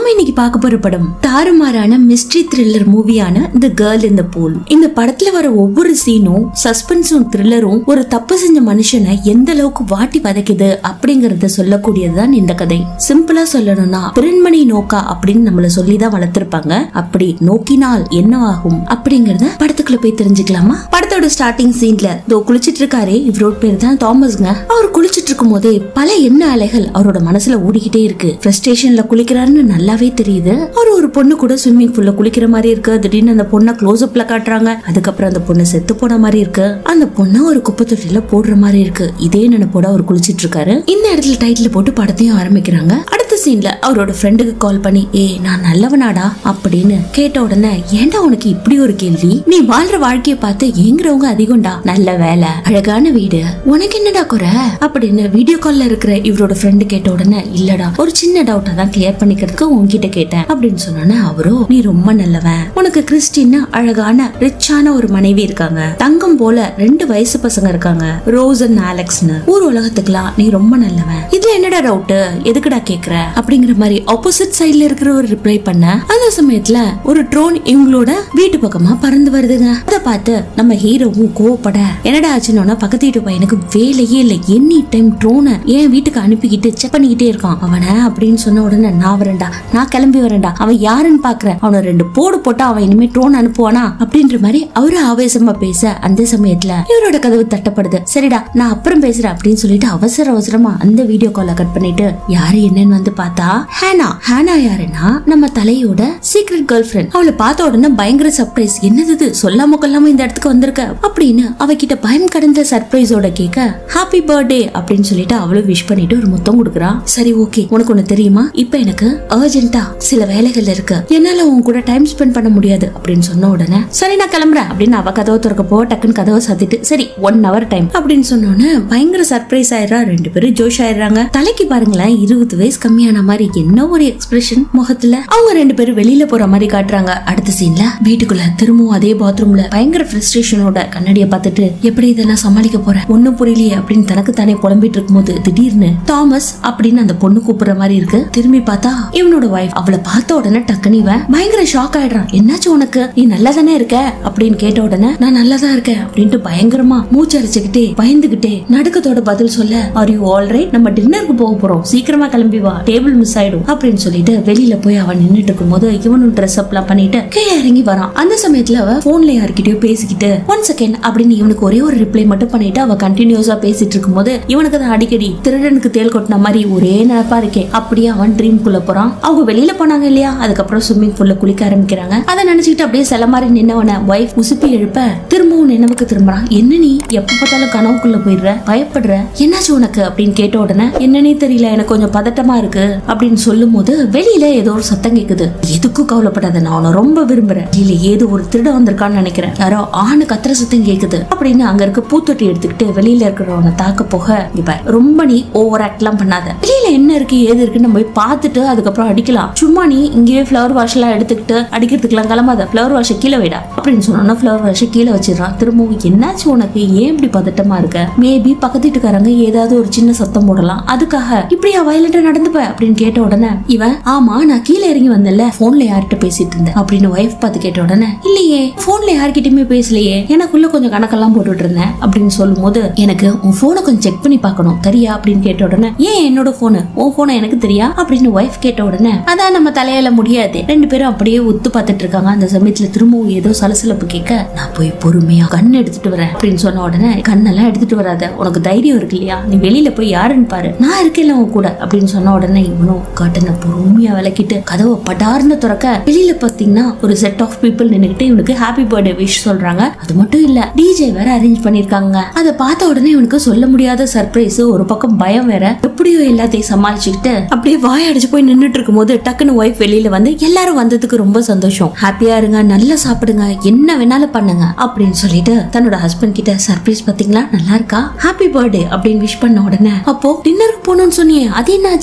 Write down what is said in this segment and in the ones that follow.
நாம இன்னைக்கு பார்க்க போற படம் தாறுமாறான மிஸ்ட்ரி த்ரில்லர் மூவியான the girl in the pool இந்த படத்துல வர ஒவ்வொரு சீனும் சஸ்பென்ஸும் த்ரில்லரும் ஒரு தப்பு செஞ்ச மனுஷனை எந்த அளவுக்கு வாட்டி வதைக்குது அப்படிங்கறத சொல்லக்கூடியதுதான் இந்த கதை சிம்பிளா சொல்லணும்னா பிறன்மணி நோக்கா அப்படின்னு நம்மள சொல்லிதான் வளர்த்திருப்பாங்க அப்படி நோக்கினால் என்னவாகும் அப்படிங்கறத படத்துக்குள்ள போய் தெரிஞ்சுக்கலாமா படத்தோட ஸ்டார்டிங் சீன்ல இதோ குளிச்சிட்டு இருக்காரே இவரோட பேர் தான் தாமஸ்ங்க அவர் குளிச்சிட்டு இருக்கும் போதே பல எண்ண அலைகள் அவரோட மனசுல ஓடிக்கிட்டே இருக்கு ஃப்ரஸ்ட்ரேஷன்ல குளிக்கிறாருன்னு நல்லாவே தெரியுது அவர் ஒரு பொண்ணு கூட ஸ்விம்மிங் பூல்ல குளிக்கிற மாதிரி இருக்கு திடீர்னு அந்த பொண்ணை க்ளோஸ் அப்ல காட்டுறாங்க அதுக்கப்புறம் அந்த பொண்ணு செத்து போன மாதிரி இருக்கு அந்த பொண்ணை ஒரு குப்பை தொட்டில போடுற மாதிரி இருக்கு இதே நினைப்போட அவர் குளிச்சிட்டு இருக்காரு இந்த இடத்துல டைட்டில் போட்டு படத்தையும் ஆரம்பிக்கிறாங்க அடுத்த சீன்ல அவரோட ஃப்ரெண்டுக்கு கால் பண்ணி ஏ நான் நல்லவனாடா அப்படின்னு கேட்ட உடனே ஏன்டா உனக்கு இப்படி ஒரு கேள்வி நீ வாழ்ற வாழ்க்கைய பார்த்து ஏங்குறவங்க அதிகம்டா நல்ல வேலை அழகான வீடு உனக்கு என்னடா குறை அப்படின்னு வீடியோ கால்ல இருக்கிற இவரோட ஃப்ரெண்டு கேட்ட உடனே இல்லடா ஒரு சின்ன டவுட்டா தான் கிளியர் பண்ணிக்கிறதுக்கு உன்கிட்ட கேட்டேன் அப்படின்னு சொன்னோன்னே அவரோ நீ ரொம்ப நல்லவன் உனக்கு கிறிஸ்டின்னு அழகான ரிச்சான ஒரு மனைவி இருக்காங்க தங்கம் போல ரெண்டு வயசு பசங்க இருக்காங்க ரோஸ் அண்ட் ஆலெக்ஸ்னு ஊர் உலகத்துக்குலாம் நீ ரொம்ப நல்லவன் இதுல என்னடா டவுட் எதுக்குடா கேக்குற அப்படிங்கிற மாதிரி ஆப்போசிட் சைடுல இருக்கிற ஒரு ரிப்ளை பண்ண அந்த சமயத்துல ஒரு ட்ரோன் இவங்களோட வீட்டு பக்கமா பறந்து வருதுங்க அதை பார்த்து நம்ம ஹீரோவும் கோவப்பட என்னடா ஆச்சுன்னு பக்கத்து வீட்டு பையனுக்கு வேலையே இல்ல எனி டைம் ட்ரோனை என் வீட்டுக்கு அனுப்பிக்கிட்டு செக் பண்ணிக்கிட்டே இருக்கான் அவனை அப்படின்னு சொன்ன உடனே நான் வரேன்டா நான் கிளம்பி வரேன்டா அவன் யாருன்னு பாக்குறேன் அவனை ரெண்டு போடு போட்டா அவன் இனிமே ட்ரோன் அனுப்புவானா அப்படின்ற மாதிரி அவரு ஆவேசமா பேச அந்த சமயத்துல இவரோட கதவு தட்டப்படுது சரிடா நான் அப்புறம் பேசுறேன் அப்படின்னு சொல்லிட்டு அவசர அவசரமா அந்த வீடியோ காலை கட் பண்ணிட்டு யாரு என்னன்னு வந்து பார்த்தா ஹேனா ஹேனா யாருன்னா நம்ம தலையோட சீக்ரெட் கேர்ள் ஃபிரெண்ட் அவளை பார்த்த உடனே பயங்கர சர்ப்ரைஸ் என்னது இது சொல்லாம கொல்லாம இந்த இடத்துக்கு வந்திருக்க அப்படின்னு அவகிட்ட பயம் கடந்த சர்ப்ரைஸோட கேட்க ஹாப்பி பர்த்டே அப்படின்னு சொல்லிட்டு அவளும் விஷ் பண்ணிட்டு ஒரு முத்தம் கொடுக்குறா சரி ஓகே உனக்கு ஒண்ணு தெரியுமா இப்ப எனக்கு அர்ஜென்ட்டா சில வேலைகள் இருக்கு என்னால உன் கூட டைம் ஸ்பெண்ட் பண்ண முடியாது அப்படின்னு சொன்ன உடனே சரி நான் கிளம்புறேன் அப்படின்னு அவ கதவை திறக்கப்போ டக்குன்னு கதவை சாத்திட்டு சரி ஒன் ஹவர் டைம் அப்படின்னு சொன்னோன்னே பயங்கர சர்ப்ரைஸ் ஆயிடுறா ரெண்டு பேரும் ஜோஷ் ஆயிடுறாங்க தலைக்கு பாருங்களேன் இருபது வயசு கம்மியான மாதிரி என்ன ஒரு எக்ஸ்பிரஷன் முகத்துல அவங்க ரெண்டு பேரும் வெளியில போற மாதிரி காட்டுறாங்க அடுத்த சீன்ல வீட்டுக்குள்ள திரும்பவும் அதே பாத்ரூம்ல பயங்கர ஃப்ரஸ்ட்ரேஷனோட கண்ணாடிய பார்த்துட்டு எப்படி இதெல்லாம் சமாளிக்க போறேன் ஒண்ணும் புரியலையே அப்படின்னு தனக்கு தானே புலம்பிட்டு இருக்கும்போது திடீர்னு தாமஸ் அப்படின்னு அந்த பொண்ணு கூப்பிடுற மாதிரி இருக்கு திரும்பி பார்த்தா இவனோட வைஃப் அவளை பார்த்த உடனே டக்குனு இவன் பயங்கர ஷாக் ஆயிடுறான் என்னாச்சு உனக்கு நீ நல்லா தானே இருக்க அப்படின்னு கேட்ட உடனே நான் நல்லா தான் இருக்கேன் அப்படின்ட்டு பயங்கரமா மூச்சரிச்சுக்கிட்டே பயந்துகிட்டே நடுக்கத்தோட பதில் சொல்ல ஆர் யூ ஆல்ரைட் நம்ம டின்னருக்கு போக போறோம் சீக்கிரமா கிளம்பி வா டேபிள் மிஸ் ஆயிடும் அப்படின்னு சொல்லிட்டு வெளியில போய் அவன் நின்னுட்டு இருக்கும்போது இவனும் ட்ரெஸ் அப் எல்லாம் பண்ணிட்டு கீழே இறங்கி வரான் அந்த சமயத்துல அவ போன்ல யார்கிட்டயோ பேசிக்கிட்டு ஒன் செகண்ட் அப்படின்னு இவனுக்கு ஒரே ஒரு ரிப்ளை மட்டும் பண்ணிட்டு அவ கண்டினியூஸா பேசிட்டு இருக்கும்போது இவனுக்கு தான் அடிக்கடி திருடனுக்கு தேல் கொட்டின மாதிரி ஒரே நினைப்பா இருக்கே அப்படியே அவன் ட்ரீம் குள்ள போறான் அவங்க வெளியில போனாங்க இல்லையா அதுக்கப்புறம் ஸ்விம்மிங் பூல்ல குளிக்க ஆரம்பிக்கிறாங்க அதை நினைச்சுக்கிட்டு அப்படியே சில மாதிரி நின்னவன வைஃப் உசுப்பி எழுப்ப திரும்பவும் நினைவுக்கு திரும்புறான் என்ன நீ எப்ப பார்த்தாலும் கனவுக்குள்ள போயிடுற பயப்படுற என்னாச்சு உனக்கு அப்படின்னு கேட்ட உடனே என்னன்னே தெரியல எனக்கு கொஞ்சம் பதட்டமா இருக்கு அப்படின்னு சொல்லும் போது வெளியில ஏதோ ஒரு சத்தம் கேக்குது எதுக்கும் கவலைப்படாத நான் உன்னை ரொம்ப விரும்புறேன் இல்ல ஏதோ ஒரு திருட வந்திருக்கான்னு நினைக்கிறேன் யாரோ ஆணு கத்துற சத்தம் கேக்குது அப்படின்னு அங்க இருக்க பூத்தொட்டி எடுத்துக்கிட்டு வெளியில இருக்கிறவனை தாக்க போக இப்ப ரொம்ப நீ ஓவர் ஆக்ட் எல்லாம் பண்ணாத வெளியில என்ன இருக்கு ஏது இருக்குன்னு நம்ம போய் பார்த்துட்டு அதுக்கப்புறம் அடிக்கலாம் சும்மா நீ இங்கேயே ஃப்ளவர் வாஷ் எல்லாம் எடுத்துக்கிட்டு அடிக்கிறதுக்கெல்லாம் கிளம்பாத ஃப்ளவர் வாஷை கீழே வைடா அப்படின்னு சொன்னோன்னா ஃப்ளவர் வாஷை கீழே வச்சிடறான் திரும்பவும் என்னாச்சு உனக்கு ஏன் இப்படி பதட்டமா இருக்க மேபி பக்கத்து வீட்டுக்காரங்க ஏதாவது ஒரு சின்ன சத்தம் போடலாம் அதுக்காக இப்படியா வயலண்டா நடந்துப்ப அப்படின்னு கேட்ட உடனே இவன் ஆமா நான் கீழே இறங்கி வந்தேன்ல போன்ல யார்கிட்ட பேசிட்டு இருந்தேன் அப்படின்னு ஒய்ஃப் பார்த்து கேட்ட உடனே இல்லையே போன்ல யார்கிட்டயுமே பேசலையே எனக்குள்ள கொஞ்சம் கணக்கெல்லாம் போட்டுட்டு இருந்தேன் அப்படின்னு சொல்லும் போது எனக்கு உன் போனை கொஞ்சம் செக் பண்ணி பார்க்கணும் தெரியா அப்படின்னு கேட்ட உடனே ஏன் என்னோட போனு உன் போனை எனக்கு தெரியா அப்படின்னு ஒய்ஃப் கேட்ட உடனே அதான் நம்ம தலையில முடியாது ரெண்டு பேரும் அப்படியே ஒத்து பார்த்துட்டு இருக்காங்க அந்த சமயத்துல திரும்பவும் ஏதோ சலசலப்பு கேட்க நான் போய் பொறுமையா கண் எடுத்துட்டு வரேன் அப்படின்னு சொன்ன உடனே கண்ணெல்லாம் எடுத்துட்டு வராத உனக்கு தைரியம் இருக்கு இல்லையா நீ வெளியில போய் யாருன்னு பாரு நான் இருக்கேன்ல உன் கூட அப்படின்னு சொன்ன உடனே இவனும் கட்டனை பொறுமையா விளக்கிட்டு கதவை படார்னு திறக்க வெளியில பாத்தீங்கன்னா ஒரு செட் ஆஃப் பீப்புள் நின்னுகிட்டு இவனுக்கு ஹாப்பி பர்த்டே விஷ் சொல்றாங்க அது மட்டும் இல்ல டிஜே வேற அரேஞ்ச் பண்ணிருக்காங்க அதை பார்த்த உடனே இவனுக்கு சொல்ல முடியாத சர்ப்ரைஸ் ஒரு பக்கம் பயம் வேற எப்படியோ எல்லாத்தையும் சமாளிச்சுக்கிட்டு அப்படியே வாய் அடிச்சு போய் நின்னுட்டு இருக்கும்போது டக்குன்னு ஒய்ஃப் வெளியில வந்து எல்லாரும் வந்ததுக்கு ரொம்ப சந்தோஷம் ஹாப்பியா இருங்க நல்லா சாப்பிடுங்க என்ன வேணாலும் பண்ணுங்க அப்படின்னு சொல்லிட்டு தன்னோட ஹஸ்பண்ட் கிட்ட சர்ப்ரைஸ் பாத்தீங்களா நல்லா இருக்கா ஹாப்பி பர்த்டே அப்படின்னு விஷ் பண்ண உடனே அப்போ டின்னருக்கு போகணும்னு சொன்னியே அது என்னாச்சு அப்படின்னு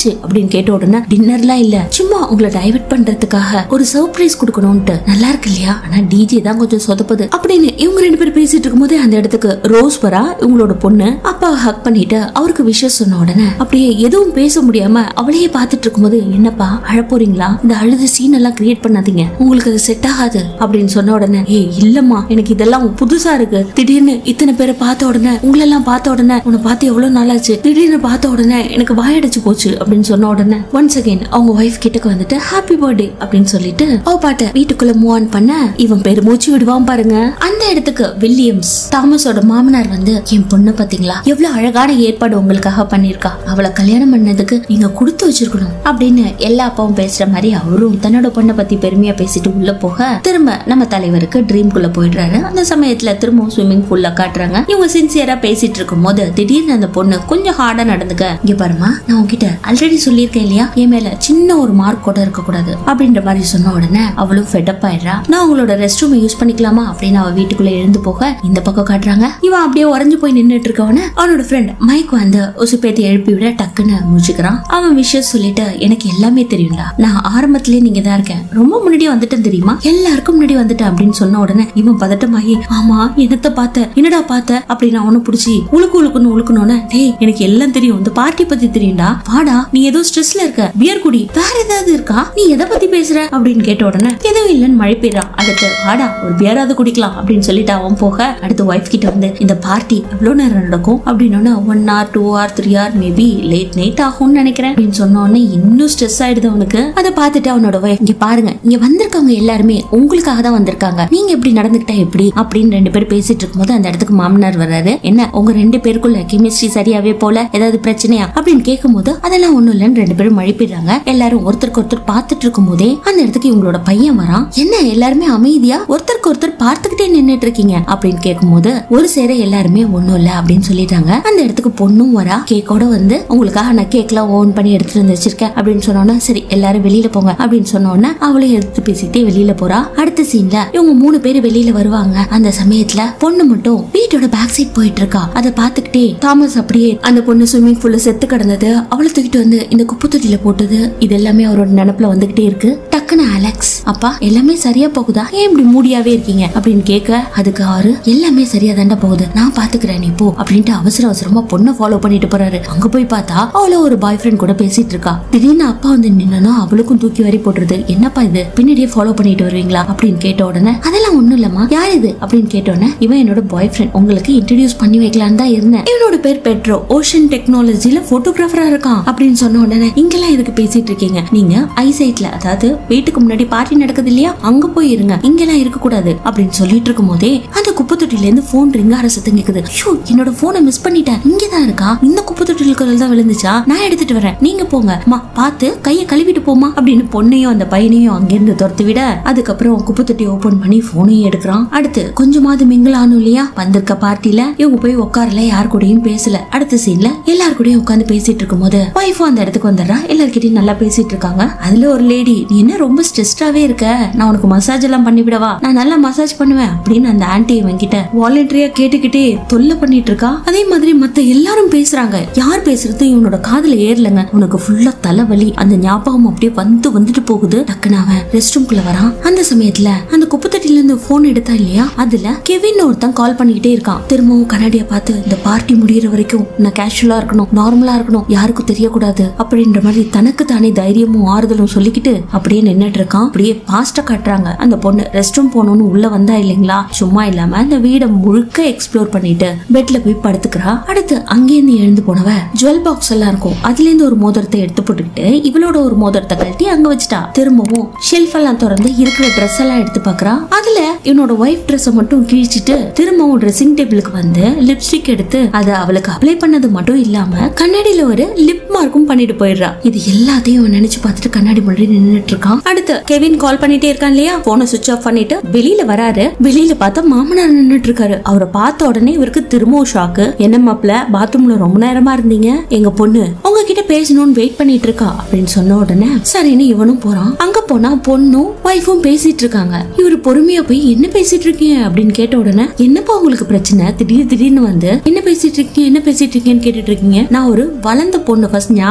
அப்படின்னு கேட்ட உடனே டின்னர்லாம் இல்ல சும்மா உங்களை டைவர்ட் பண்றதுக்காக ஒரு சர்ப்ரைஸ் கொடுக்கணும்ட்டு நல்லா இருக்கு இல்லையா ஆனா டிஜே தான் கொஞ்சம் சொதப்புது அப்படின்னு இவங்க ரெண்டு பேரும் பேசிட்டு இருக்கும்போதே அந்த இடத்துக்கு ரோஸ் வரா இவங்களோட பொண்ணு அப்பா ஹக் பண்ணிட்டு அவருக்கு விஷயம் சொன்ன உடனே அப்படியே எதுவும் பேச முடியாம அவளையே பார்த்துட்டு இருக்கும்போது என்னப்பா அழ போறீங்களா இந்த அழுது சீன் எல்லாம் கிரியேட் பண்ணாதீங்க உங்களுக்கு அது செட் ஆகாது அப்படின்னு சொன்ன உடனே ஏய் இல்லம்மா எனக்கு இதெல்லாம் புதுசா இருக்கு திடீர்னு இத்தனை பேரை பார்த்த உடனே உங்களெல்லாம் பார்த்த உடனே உன்னை பார்த்து எவ்வளவு நாளாச்சு திடீர்னு பார்த்த உடனே எனக்கு வாயடைச்சு போச்சு அப்படின்னு சொன்ன உடனே ஒன்ஸ் அகைன் அவங்க ஒய்ஃப் கிட்டக்கு வந்துட்டு ஹாப்பி பர்த்டே அப்படின்னு சொல்லிட்டு அவ பாட்ட வீட்டுக்குள்ள மூவ் ஆன் பண்ண இவன் பெருமூச்சு விடுவான் பாருங்க அந்த இடத்துக்கு வில்லியம்ஸ் தாமஸோட மாமனார் வந்து என் பொண்ணு பாத்தீங்களா எவ்வளவு அழகான ஏற்பாடு உங்களுக்காக பண்ணிருக்கா அவளை கல்யாணம் பண்ணதுக்கு நீங்க கொடுத்து வச்சிருக்கணும் அப்படின்னு எல்லா அப்பாவும் பேசுற மாதிரி அவரும் தன்னோட பொண்ணை பத்தி பெருமையா பேசிட்டு உள்ள போக திரும்ப நம்ம தலைவருக்கு ட்ரீம் குள்ள போயிடுறாரு அந்த சமயத்துல திரும்பவும் ஸ்விம்மிங் பூல்ல காட்டுறாங்க இவங்க சின்சியரா பேசிட்டு இருக்கும் போது திடீர்னு அந்த பொண்ணு கொஞ்சம் ஹார்டா நடந்துக்க இங்க பாருமா நான் உன்கிட்ட ஆல்ரெடி சொல்லியிருக்கேன் இல்லையா என் மேல சின்ன ஒரு மார்க் கூட இருக்க கூடாது அப்படின்ற மாதிரி சொன்ன உடனே அவளும் ஃபெட்டப் ஆயிடுறா நான் உங்களோட ரெஸ்ட் ரூம் யூஸ் பண்ணிக்கலாமா அப்படின்னு அவ வீட்டுக்குள்ள எழுந்து போக இந்த பக்கம் காட்டுறாங்க இவன் அப்படியே உறைஞ்சு போய் நின்னுட்டு இருக்கவன அவனோட ஃப்ரெண்ட் மைக் வந்து உசுப்பேத்தி எழுப்பி விட டக்குன்னு முடிச்சுக்கிறான் அவன் விஷயம் சொல்லிட்டு எனக்கு எல்லாமே தெரியும்டா நான் ஆரம்பத்திலே நீங்க தான் இருக்கேன் ரொம்ப முன்னாடி வந்துட்டேன் தெரியுமா எல்லாருக்கும் முன்னாடி வந்துட்டேன் அப்படின்னு சொன்ன உடனே இவன் பதட்டமாகி ஆமா என்னத்த பார்த்த என்னடா பார்த்த அப்படின்னு அவனை பிடிச்சி உழுக்கு உழுக்குன்னு உழுக்கணும்னு டேய் எனக்கு எல்லாம் தெரியும் இந்த பார்ட்டி பத்தி தெரியும்டா வாடா நீ ஏதோ ஸ்ட்ரெஸ்ல இருக்க பியர் குடி வேற ஏதாவது இருக்கா நீ எதை பத்தி பேசுற அப்படின்னு கேட்ட உடனே எதுவும் இல்லைன்னு மழை பெய்யறான் அடுத்து வாடா ஒரு பியராவது குடிக்கலாம் அப்படின்னு சொல்லிட்டு அவன் போக அடுத்து ஒய்ஃப் கிட்ட வந்து இந்த பார்ட்டி எவ்வளவு நேரம் நடக்கும் அப்படின்னு one hour two hour three hour maybe late night ஆகும்னு நினைக்கிறேன் அப்படின்னு சொன்ன உடனே இன்னும் ஸ்ட்ரெஸ் ஆயிடுது அவனுக்கு அதை பார்த்துட்டு அவனோட ஒய்ஃப் இங்க பாருங்க இங்க வந்திருக்கவங்க எல்லாருமே உங்களுக்காக தான் வந்திருக்காங்க நீங்க எப்படி நடந்துக்கிட்டா எப்படி அப்படின்னு ரெண்டு பேரும் பேசிட்டு இருக்கும்போது அந்த இடத்துக்கு மாமனார் வர்றாரு என்ன உங்க ரெண்டு பேருக்குள்ள கெமிஸ்ட்ரி சரியாவே போல ஏதாவது பிரச்சனையா அப்படின்னு கேட்கும்போது அதெல்லாம் ஒண்ணும் இல்லைன்னு ரெண்டு பேரும் மழிப்பிடுறாங்க எல்லாரும் ஒருத்தருக்கு ஒருத்தர் பார்த்துட்டு இருக்கும் போதே அந்த இடத்துக்கு இவங்களோட பையன் வரான் என்ன எல்லாருமே அமைதியா ஒருத்தருக்கு ஒருத்தர் பார்த்துக்கிட்டே நின்னுட்டு இருக்கீங்க அப்படின்னு கேட்கும்போது ஒரு சேர எல்லாருமே ஒண்ணும் இல்ல அப்படின்னு சொல்லிட்டாங்க அந்த இடத்துக்கு பொண்ணும் வரா கேக்கோட வந்து உங்களுக்காக நான் கேக்லாம் ஓன் பண்ணி எடுத்துட்டு வந்து வச்சிருக்கேன் அப்படின்னு சொன்னோன்னா சரி எல்லாரும் வெளியில போங்க அப்படின்னு சொன்னோன்னே அவளையும் எடுத்து பேசிட்டே வெளியில போறா அடுத்த சீன்ல இவங்க மூணு பேர் வெளியில வருவாங்க அந்த சமயத்துல பொண்ணு மட்டும் வீட்டோட பேக் சைட் போயிட்டு இருக்கா அதை பார்த்துக்கிட்டே தாமஸ் அப்படியே அந்த பொண்ணு ஸ்விம்மிங் பூல்ல செத்து கிடந்தது அவளை தூக்கிட்டு வந்து இந்த குப்பை தொட்டியில போட்டது இது எல்லாமே அவரோட நினப்புல வந்துகிட்டே இருக்கு டக்குன்னு அலெக்ஸ் அப்பா எல்லாமே சரியா போகுதா ஏன் இப்படி மூடியாவே இருக்கீங்க அப்படின்னு கேட்க அதுக்கு அவரு எல்லாமே சரியா தாண்டா போகுது நான் பாத்துக்கிறேன் நீ போ அப்படின்ட்டு அவசர அவசரமா பொண்ணை ஃபாலோ பண்ணிட்டு போறாரு அங்க போய் பார்த்தா அவள ஒரு பாய் ஃப்ரெண்ட் கூட பேசிட்டு இருக்கா திடீர்னு அப்பா வந்து நின்னா அவளுக்கும் தூக்கி வாரி போட்டுருது என்னப்பா இது பின்னாடியே ஃபாலோ பண்ணிட்டு வருவீங்களா அப்படின்னு கேட்ட உடனே அதெல்லாம் ஒண்ணும் இல்லம்மா யார் இது அப்படின்னு கேட்ட உடனே இவன் என்னோட பாய் ஃப்ரெண்ட் உங்களுக்கு இன்ட்ரடியூஸ் பண்ணி வைக்கலான்னு தான் இருந்தேன் இவனோட பேர் பெட்ரோ ஓஷன் டெக்னாலஜில போட்டோகிராஃபரா இருக்கான் அப்படின்னு சொன்ன உடனே இங்கெல்லாம் எதுக்கு பேசிட்டு இருக்கீங்க நீங்க ஐசைட்ல அதாவது வீட்டுக்கு முன்னாடி பார்ட்டி நடக்குது இல்லையா அங்க போய் இருங்க இங்கெல்லாம் இருக்க கூடாது அப்படின்னு சொல்லிட்டு இருக்கும் போதே அந்த குப்பை தொட்டில இருந்து போன் ரிங்க ஆர சத்தம் கேக்குது ஐயோ என்னோட போனை மிஸ் பண்ணிட்டேன் இங்கதான் இருக்கா இந்த குப்பை தொட்டில இருக்கிறது தான் விழுந்துச்சா நான் எடுத்துட்டு வரேன் நீங்க போங்க அம்மா பார்த்து கையை கழுவிட்டு போமா அப்படின்னு பொண்ணையும் அந்த பையனையும் அங்கிருந்து துரத்து விட அதுக்கப்புறம் குப்பை தொட்டி ஓபன் பண்ணி போனையும் எடுக்கிறான் அடுத்து கொஞ்சமாவது மிங்கிள் ஆனும் இல்லையா வந்திருக்க பார்ட்டில இவங்க போய் உட்காரல யார் கூடயும் பேசல அடுத்த சீன்ல எல்லார் கூடயும் உட்காந்து பேசிட்டு இருக்கும் போது ஒய்ஃபும் அந்த இடத்துக்கு வந்துடுறா எல்லார்கிட்டயும் நல்லா பேசிட்டு இருக்காங்க அதுல ஒரு லேடி நீ என்ன ரொம்ப ஸ்ட்ரெஸ்டாவே இருக்க நான் உனக்கு மசாஜ் எல்லாம் பண்ணி விடவா நான் நல்லா மசாஜ் பண்ணுவேன் அப்படின்னு அந்த ஆன்டி இவங்கிட்ட வாலண்டரியா கேட்டுக்கிட்டே தொல்லை பண்ணிட்டு இருக்கா அதே மாதிரி மத்த எல்லாரும் பேசுறாங்க யார் பேசுறது இவனோட காதுல ஏறலங்க உனக்கு ஃபுல்லா தலைவலி அந்த ஞாபகம் அப்படியே வந்து வந்துட்டு போகுது டக்குன்னு அவன் ரெஸ்ட் ரூம்குள்ள வரான் அந்த சமயத்துல அந்த குப்பத்தட்டில இருந்து போன் எடுத்தா இல்லையா அதுல கெவின் ஒருத்தன் கால் பண்ணிக்கிட்டே இருக்கான் திரும்பவும் கண்ணாடிய பார்த்து இந்த பார்ட்டி முடியிற வரைக்கும் நான் கேஷுவலா இருக்கணும் நார்மலா இருக்கணும் யாருக்கும் தெரியக்கூடாது அப்படின்ற மாதிரி தனக்கு தானே தைரியமும் ஆறுதலும் சொல்லிக்கிட்டு அப்படியே நின்னுட்டு இருக்கான் அப்படியே பாஸ்ட காட்டுறாங்க அந்த பொண்ணு ரெஸ்ட் ரூம் போகணும்னு உள்ள வந்தா இல்லைங்களா சும்மா இல்லாம அந்த வீடை முழுக்க எக்ஸ்ப்ளோர் பண்ணிட்டு பெட்ல போய் படுத்துக்கிறா அடுத்து அங்கேருந்து எழுந்து போனவ ஜுவல் பாக்ஸ் எல்லாம் இருக்கும் அதுல இருந்து ஒரு மோதிரத்தை எடுத்து போட்டுக்கிட்டு இவளோட ஒரு மோதிரத்தை கழட்டி அங்க வச்சுட்டா திரும்பவும் ஷெல்ஃப் எல்லாம் திறந்து இருக்கிற ட்ரெஸ் எல்லாம் எடுத்து பாக்குறா அதுல இவனோட ஒய்ஃப் ட்ரெஸ் மட்டும் கிழிச்சிட்டு திரும்பவும் ட்ரெஸ்ஸிங் டேபிளுக்கு வந்து லிப்ஸ்டிக் எடுத்து அதை அவளுக்கு அப்ளை பண்ணது மட்டும் இல்லாம கண்ணாடியில ஒரு லிப் மார்க்கும் பண்ணிட்டு போயிடுறா இது எல்லாத்தையும் அவன் நினைச்சு பார்த்துட்டு கண்ணாடி முன்னாடி நின்னுட்டு இருக்கான் அடுத்து கெவின் கால் பண்ணிட்டே இருக்கான் இல்லையா போனை சுவிச் ஆஃப் பண்ணிட்டு வெளியில வராரு வெளியில பார்த்தா மாமனார் நின்னுட்டு இருக்காரு அவரை பார்த்த உடனே இவருக்கு திரும்பவும் ஷாக்கு என்ன மாப்ள பாத்ரூம்ல ரொம்ப நேரமா இருந்தீங்க எங்க பொண்ணு உங்ககிட்ட பேசணும்னு வெயிட் பண்ணிட்டு இருக்கா அப்படின்னு சொன்ன உடனே சரின்னு இவனும் போறான் அங்க போனா பொண்ணும் ஒய்ஃபும் பேசிட்டு இருக்காங்க இவரு பொறுமையா போய் என்ன பேசிட்டு இருக்கீங்க அப்படின்னு கேட்ட உடனே என்னப்பா உங்களுக்கு பிரச்சனை திடீர் திடீர்னு வந்து என்ன பேசிட்டு இருக்கீங்க என்ன பேசிட்டு இருக்கீங்கன்னு கேட்டுட்டு இருக்கீங்க நான் ஒரு வளர்ந்த பொண்ணு ஃபர்ஸ்ட் ஞாபகம் வச்சுக்கோங்க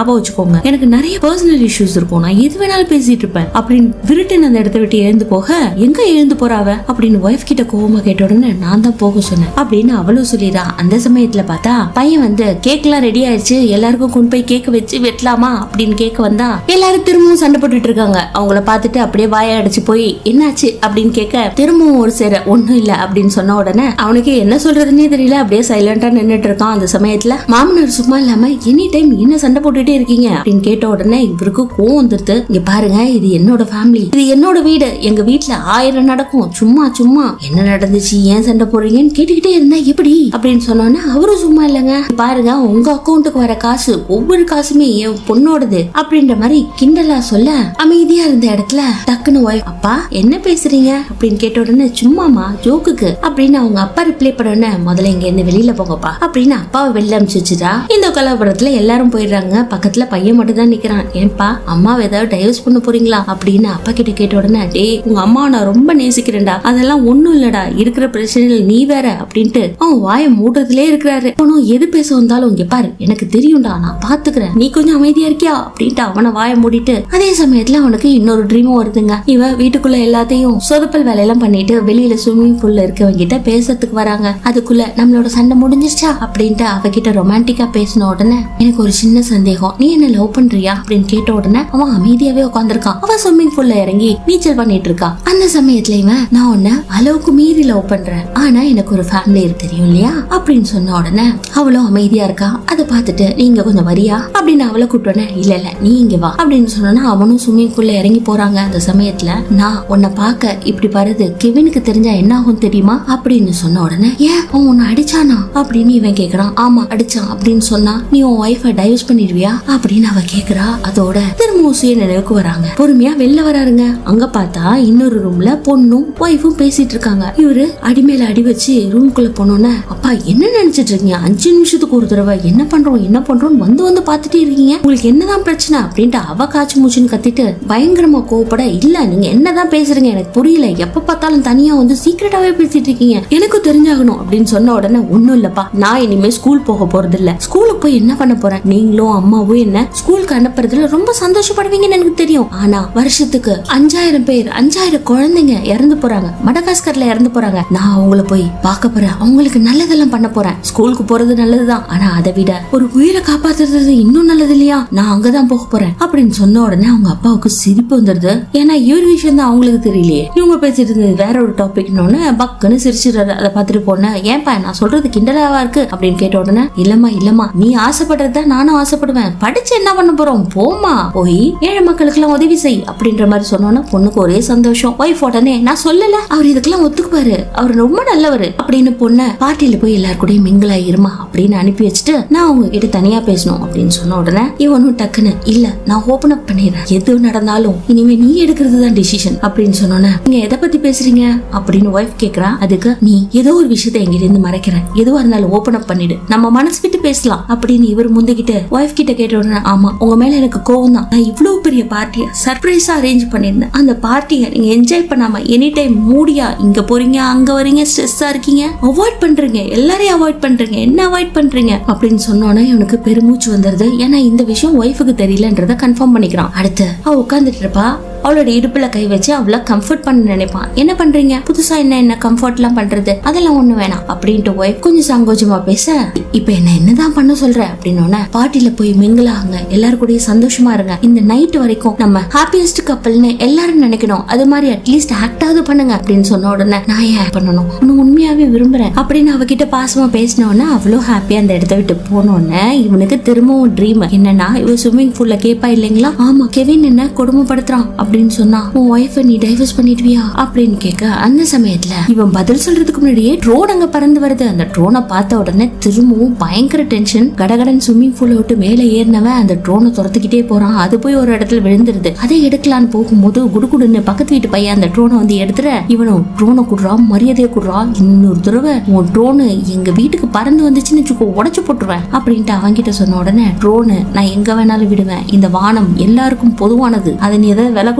பாத்துக்கோங்க எனக்கு நிறைய பர்சனல் இஷ்யூஸ் இருக்கும் நான் எது வேணாலும் பேசிட்டு இருப்பேன் அப்படின்னு விருட்டுன்னு அந்த இடத்த விட்டு எழுந்து போக எங்க எழுந்து போறாவ அப்படின்னு ஒய்ஃப் கிட்ட கோவமா கேட்ட உடனே நான் தான் போக சொன்னேன் அப்படின்னு அவளும் சொல்லிடுறா அந்த சமயத்துல பார்த்தா பையன் வந்து கேக் எல்லாம் ரெடி ஆயிடுச்சு எல்லாருக்கும் கொண்டு போய் கேக் வச்சு வெட்டலாமா அப்படின்னு கேட்க வந்தா எல்லாரும் திரும்பவும் சண்டை போட்டுட்டு இருக்காங்க அவங்கள பார்த்துட்டு அப்படியே வாய அடைச்சு போய் என்னாச்சு அப்படின்னு கேட்க திரும்பவும் ஒரு சேர ஒண்ணும் இல்ல அப்படின்னு சொன்ன உடனே அவனுக்கு என்ன சொல்றதுன்னே தெரியல அப்படியே சைலண்டா நின்னுட்டு இருக்கான் அந்த சமயத்துல மாமனார் சும்மா இல்லாம எனி டைம் என்ன சண்டை போட்டுட்டே இருக்கீங்க அப்படின்னு கேட்ட உடனே இவருக்கு கோவம் வந்துருது இங்க பாருங்க இது என்னோட ஃபேமிலி இது என்னோட வீடு எங்க வீட்ல ஆயிரம் நடக்கும் சும்மா சும்மா என்ன நடந்துச்சு ஏன் சண்டை போடுறீங்கன்னு கேட்டுக்கிட்டே இருந்தா எப்படி அப்படின்னு சொன்னோன்னே அவரும் சும்மா இல்லைங்க பாருங்க உங்க அக்கௌண்ட்டுக்கு வர காசு ஒவ்வொரு காசுமே என் பொண்ணோடது அப்படின்ற மாதிரி கிண்டலா சொல்ல அமைதியா இருந்த இடத்துல டக்குன்னு wife, அப்பா என்ன பேசுறீங்க அப்படின்னு கேட்ட உடனே சும்மாமா ஜோக்குக்கு அப்படின்னு அவங்க அப்பா ரிப்ளை பண்ண உடனே முதல்ல இங்க இருந்து வெளியில போங்கப்பா அப்படின்னு அப்பாவை வெளில அனுப்பிச்சு வச்சுட்டா இந்த கலாபுரத்துல எல்லாரும் போயிடுறாங்க பக்கத்துல பையன் மட்டும் தான் நிக்கிறான் ஏன்பா அம்மாவை ஏதாவது டைவர்ஸ் பண்ண போறீங்களா அப்படின்னு அப்பா கிட்ட கேட்ட உடனே டேய் உங்க அம்மாவை நான் ரொம்ப நேசிக்கிறேன்டா அதெல்லாம் ஒண்ணும் இல்லடா இருக்கிற பிரச்சனைகள் நீ வேற அப்படின்ட்டு அவன் வாயை மூடுறதுலே இருக்கிறாரு அவனும் எது பேச வந்தாலும் இங்க பாரு எனக்கு தெரியும்டா நான் பாத்துக்கிறேன் நீ கொஞ்சம் அமைதியா இருக்கியா அப்படின்ட்டு அவனை வாயை மூடிட்டு அதே சமயத்துல அவனுக்கு இன்னொரு ட்ரீமும் வருதுங்க இவன் வீட்டுக்குள்ள எல்லாத்தையும் சொதப்பல் வேலையெல்லாம் பண்ணிட்டு வெளியில ஸ்விம்மிங் பூல்ல இருக்கவங்க கிட்ட பேசுறதுக்கு வராங்க அதுக்குள்ள நம்மளோட சண்டை முடிஞ்சிருச்சா அப்படின்ட்டு அவகிட்ட ரொமான்டிக்கா பேசின உடனே எனக்கு ஒரு சின்ன சந்தேகம் நீ என்ன லவ் பண்றியா அப்படின்னு கேட்ட உடனே அவன் அமைதியாவே உட்காந்துருக்கான் அவன் ஸ்விம்மிங் பூல்ல இறங்கி நீச்சல் பண்ணிட்டு இருக்கா அந்த சமயத்துல இவன் நான் உன்ன அளவுக்கு மீறி லவ் பண்றேன் ஆனா எனக்கு ஒரு ஃபேமிலி இருக்கு தெரியும் இல்லையா அப்படின்னு சொன்ன உடனே அவளும் அமைதியா இருக்கா அதை பார்த்துட்டு நீங்க கொஞ்சம் வரியா அப்படின்னு அவளை கூப்பிட்டோன்னே இல்ல இல்ல நீ இங்க வா அப்படின்னு சொன்னா அவனும் ஸ்விம்மிங் பூல்ல இறங்கி போறாங்க அந்த சமயத்துல நான் உன்னை பார்க்க இப்படி வருது கெவினுக்கு தெரிஞ்சா என்ன ஆகும் தெரியுமா அப்படின்னு சொன்ன உடனே ஏன் அவன் உன்னை அடிச்சானா அப்படின்னு இவன் கேக்குறான் ஆமா அடிச்சான் அப்படின்னு சொன்னா நீ உன் ஒய்ஃபை டைவர்ஸ் பண்ணிடுவியா அப்படின்னு அவ கேக்குறா அதோட திரும்பவும் சுய நினைவுக்கு வராங்க பொறுமையா வெளில வராருங்க அங்க பார்த்தா இன்னொரு ரூம்ல பொண்ணும் ஒய்ஃபும் பேசிட்டு இருக்காங்க இவரு அடிமேல அடி வச்சு ரூம்குள்ள போனோன்னே அப்பா என்ன நினைச்சிட்டு இருக்கீங்க அஞ்சு நிமிஷத்துக்கு ஒரு தடவை என்ன பண்றோம் என்ன பண்றோம் வந்து வந்து பாத்துட்டே இருக்கீங்க உங்களுக்கு என்னதான் பிரச்சனை அப்படின்ட்டு அவ காய்ச்சி மூச்சுன்னு கத்திட்டு பயங்கரமா கோவப்பட இல்ல நீங்க என்னதான் பேசுறீங்க எனக்கு புரியல எப்ப பார்த்தாலும் தனியா வந்து சீக்கிரட்டாவே பேசிட்டு இருக்கீங்க எனக்கு தெரிஞ்சாகணும் அப்படின்னு சொன்ன உடனே ஒண்ணும் இல்லப்பா நான் இனிமே ஸ்கூல் போக போறது இல்ல ஸ்கூலுக்கு போய் என்ன பண்ண போறேன் நீங்களும் அம்மாவும் என்ன ஸ்கூலுக்கு அனுப்புறதுல ரொம்ப சந்தோஷப்படுவீங்கன்னு எனக்கு தெரியும் ஆனா வருஷத்துக்கு அஞ்சாயிரம் பேர் அஞ்சாயிரம் குழந்தைங்க இறந்து போறாங்க மடகாஸ்கர்ல இறந்து போறாங்க நான் அவங்கள போய் பார்க்க போறேன் அவங்களுக்கு நல்லதெல்லாம் பண்ண போறேன் ஸ்கூலுக்கு போறது நல்லதுதான் ஆனா அதை விட ஒரு உயிரை காப்பாத்துறது இன்னும் நல்லது இல்லையா நான் அங்கதான் போக போறேன் அப்படின்னு சொன்ன உடனே அவங்க அப்பாவுக்கு சிரிப்பு வந்துருது ஏன்னா இவர் விஷயம் தான் அவங்களுக்கு தெரியலையே இவங்க பேசிட்டு இருந்தது வேற ஒரு டாபிக்னு பக்குன்னு சிரிச்சிடுறாரு அதை பார்த்துட்டு போனேன் ஏன்பா நான் சொல்றது கிண்டலாவா இருக்கு அப்படின்னு கேட்ட உடனே இல்லம்மா இல்லம்மா நீ ஆசைப்படுறத நானும் ஆசைப்படுவேன் படிச்சு என்ன பண்ண போறோம் போமா போய் ஏழை மக்களுக்கு எல்லாம் உதவி செய் அப்படின்ற மாதிரி சொன்னோன்னா பொண்ணுக்கு ஒரே சந்தோஷம் ஒய்ஃப் உடனே நான் சொல்லல அவர் இதுக்கெல்லாம் ஒத்துக்குவாரு அவர் ரொம்ப நல்லவர் அப்படின்னு பொண்ண பார்ட்டியில போய் எல்லார் கூடயும் மிங்கிள் ஆயிருமா அப்படின்னு அனுப்பி வச்சுட்டு நான் அவங்க கிட்ட தனியா பேசணும் அப்படின்னு சொன்ன உடனே இவனும் டக்குன்னு இல்ல நான் ஓபன் அப் பண்ணிடுறேன் எது நடந்தாலும் இனிமே நீ எடுக்கிறது தான் டிசிஷன் அப்படின்னு சொன்னோன்னே நீங்க எதை பத்தி பேசுறீங்க அப்படின்னு ஒய்ஃப் கேக்குறா அதுக்கு நீ ஏதோ ஒரு விஷயத்தை எங்கிட்ட இருந்து மறைக்கிற எதுவா இருந்தாலும் ஓபன் அப் பண்ணிடு நம்ம மனசு விட்டு பேசலாம் அப்படின்னு இவர் முந்திக்கிட்டு ஒய்ஃப் கிட்ட கேட்ட உடனே ஆமா உங்க மேல எனக்கு கோவம் தான் நான் இவ்வளவு பெரிய பார்ட்டியை சர்ப்ரைஸா அரேஞ்ச் பண்ணிருந்தேன் அந்த பார்ட்டியை நீங்க என்ஜாய் பண்ணாம எனி டைம் மூடியா இங்க போறீங்க அங்க வரீங்க ஸ்ட்ரெஸ்ஸா இருக்கீங்க அவாய்ட் பண்றீங்க எல்லாரையும் அவாய்ட் பண்றீங்க என்ன அவாய்ட் பண்றீங்க அப்படின்னு சொன்னோன்னே இவனுக்கு பெருமூச்சு வந்துருது ஏன்னா இந்த விஷயம் ஒய்ஃபுக்கு தெரியலன்றத கன்ஃபார்ம் பண்ணிக்கிறான் அடுத்து அவ உட்காந்துட்டு இருப்பா அவளோட இடுப்புல கை வச்சு அவள கம்ஃபர்ட் பண்ண நினைப்பான் என்ன பண்றீங்க புதுசா என்ன என்ன கம்ஃபர்ட் எல்லாம் பண்றது அதெல்லாம் ஒண்ணு வேணாம் அப்படின்ட்டு ஒய்ஃப் கொஞ்சம் சங்கோஜமா பேச இப்ப என்ன என்னதான் பண்ண சொல்ற அப்படின்னு பார்ட்டில போய் மிங்கிள் ஆகுங்க எல்லாரும் கூடயும் சந்தோஷமா இருங்க இந்த நைட் வரைக்கும் நம்ம ஹாப்பியஸ்ட் கப்பல்னு எல்லாரும் நினைக்கணும் அது மாதிரி அட்லீஸ்ட் ஆக்டாவது பண்ணுங்க அப்படின்னு சொன்ன உடனே நான் ஏன் act பண்ணணும் உன்னை உண்மையாவே விரும்புறேன் அப்படின்னு அவகிட்ட பாசமா பேசின உடனே அவ்வளோ ஹாப்பியா அந்த இடத்த விட்டு போனோடனே இவனுக்கு திரும்பவும் ட்ரீம் என்னன்னா இவ ஸ்விம்மிங் பூல்ல கேப்பா இல்லைங்களா ஆமா கெவின் என்ன கொடுமைப்படுத்துறான் அப்படின்னு சொன்னா உன் ஒய்ஃபை நீ டைவர்ஸ் பண்ணிடுவியா அப்படின்னு கேட்க அந்த சமயத்துல இவன் பதில் சொல்றதுக்கு முன்னாடியே ட்ரோன் அங்க பறந்து வருது அந்த ட்ரோனை பார்த்த உடனே திரும்பவும் பயங்கர டென்ஷன் கடகடன் ஸ்விம்மிங் பூல விட்டு மேலே ஏறினவன் அந்த ட்ரோனை துரத்துக்கிட்டே போறான் அது போய் ஒரு இடத்துல விழுந்துருது அதை எடுக்கலான்னு போகும்போது குடுகுடுன்னு பக்கத்து வீட்டு பையன் அந்த ட்ரோனை வந்து எடுத்துற இவனும் ட்ரோனை குடுறான் மரியாதையை குடுறான் இன்னொரு தடவை உன் ட்ரோனு எங்க வீட்டுக்கு பறந்து வந்துச்சுன்னு வச்சுக்கோ உடைச்சு போட்டுருவேன் அப்படின்ட்டு அவன்கிட்ட சொன்ன உடனே ட்ரோனு நான் எங்க வேணாலும் விடுவேன் இந்த வானம் எல்லாருக்கும் பொதுவானது அதை நீ எதாவது விலை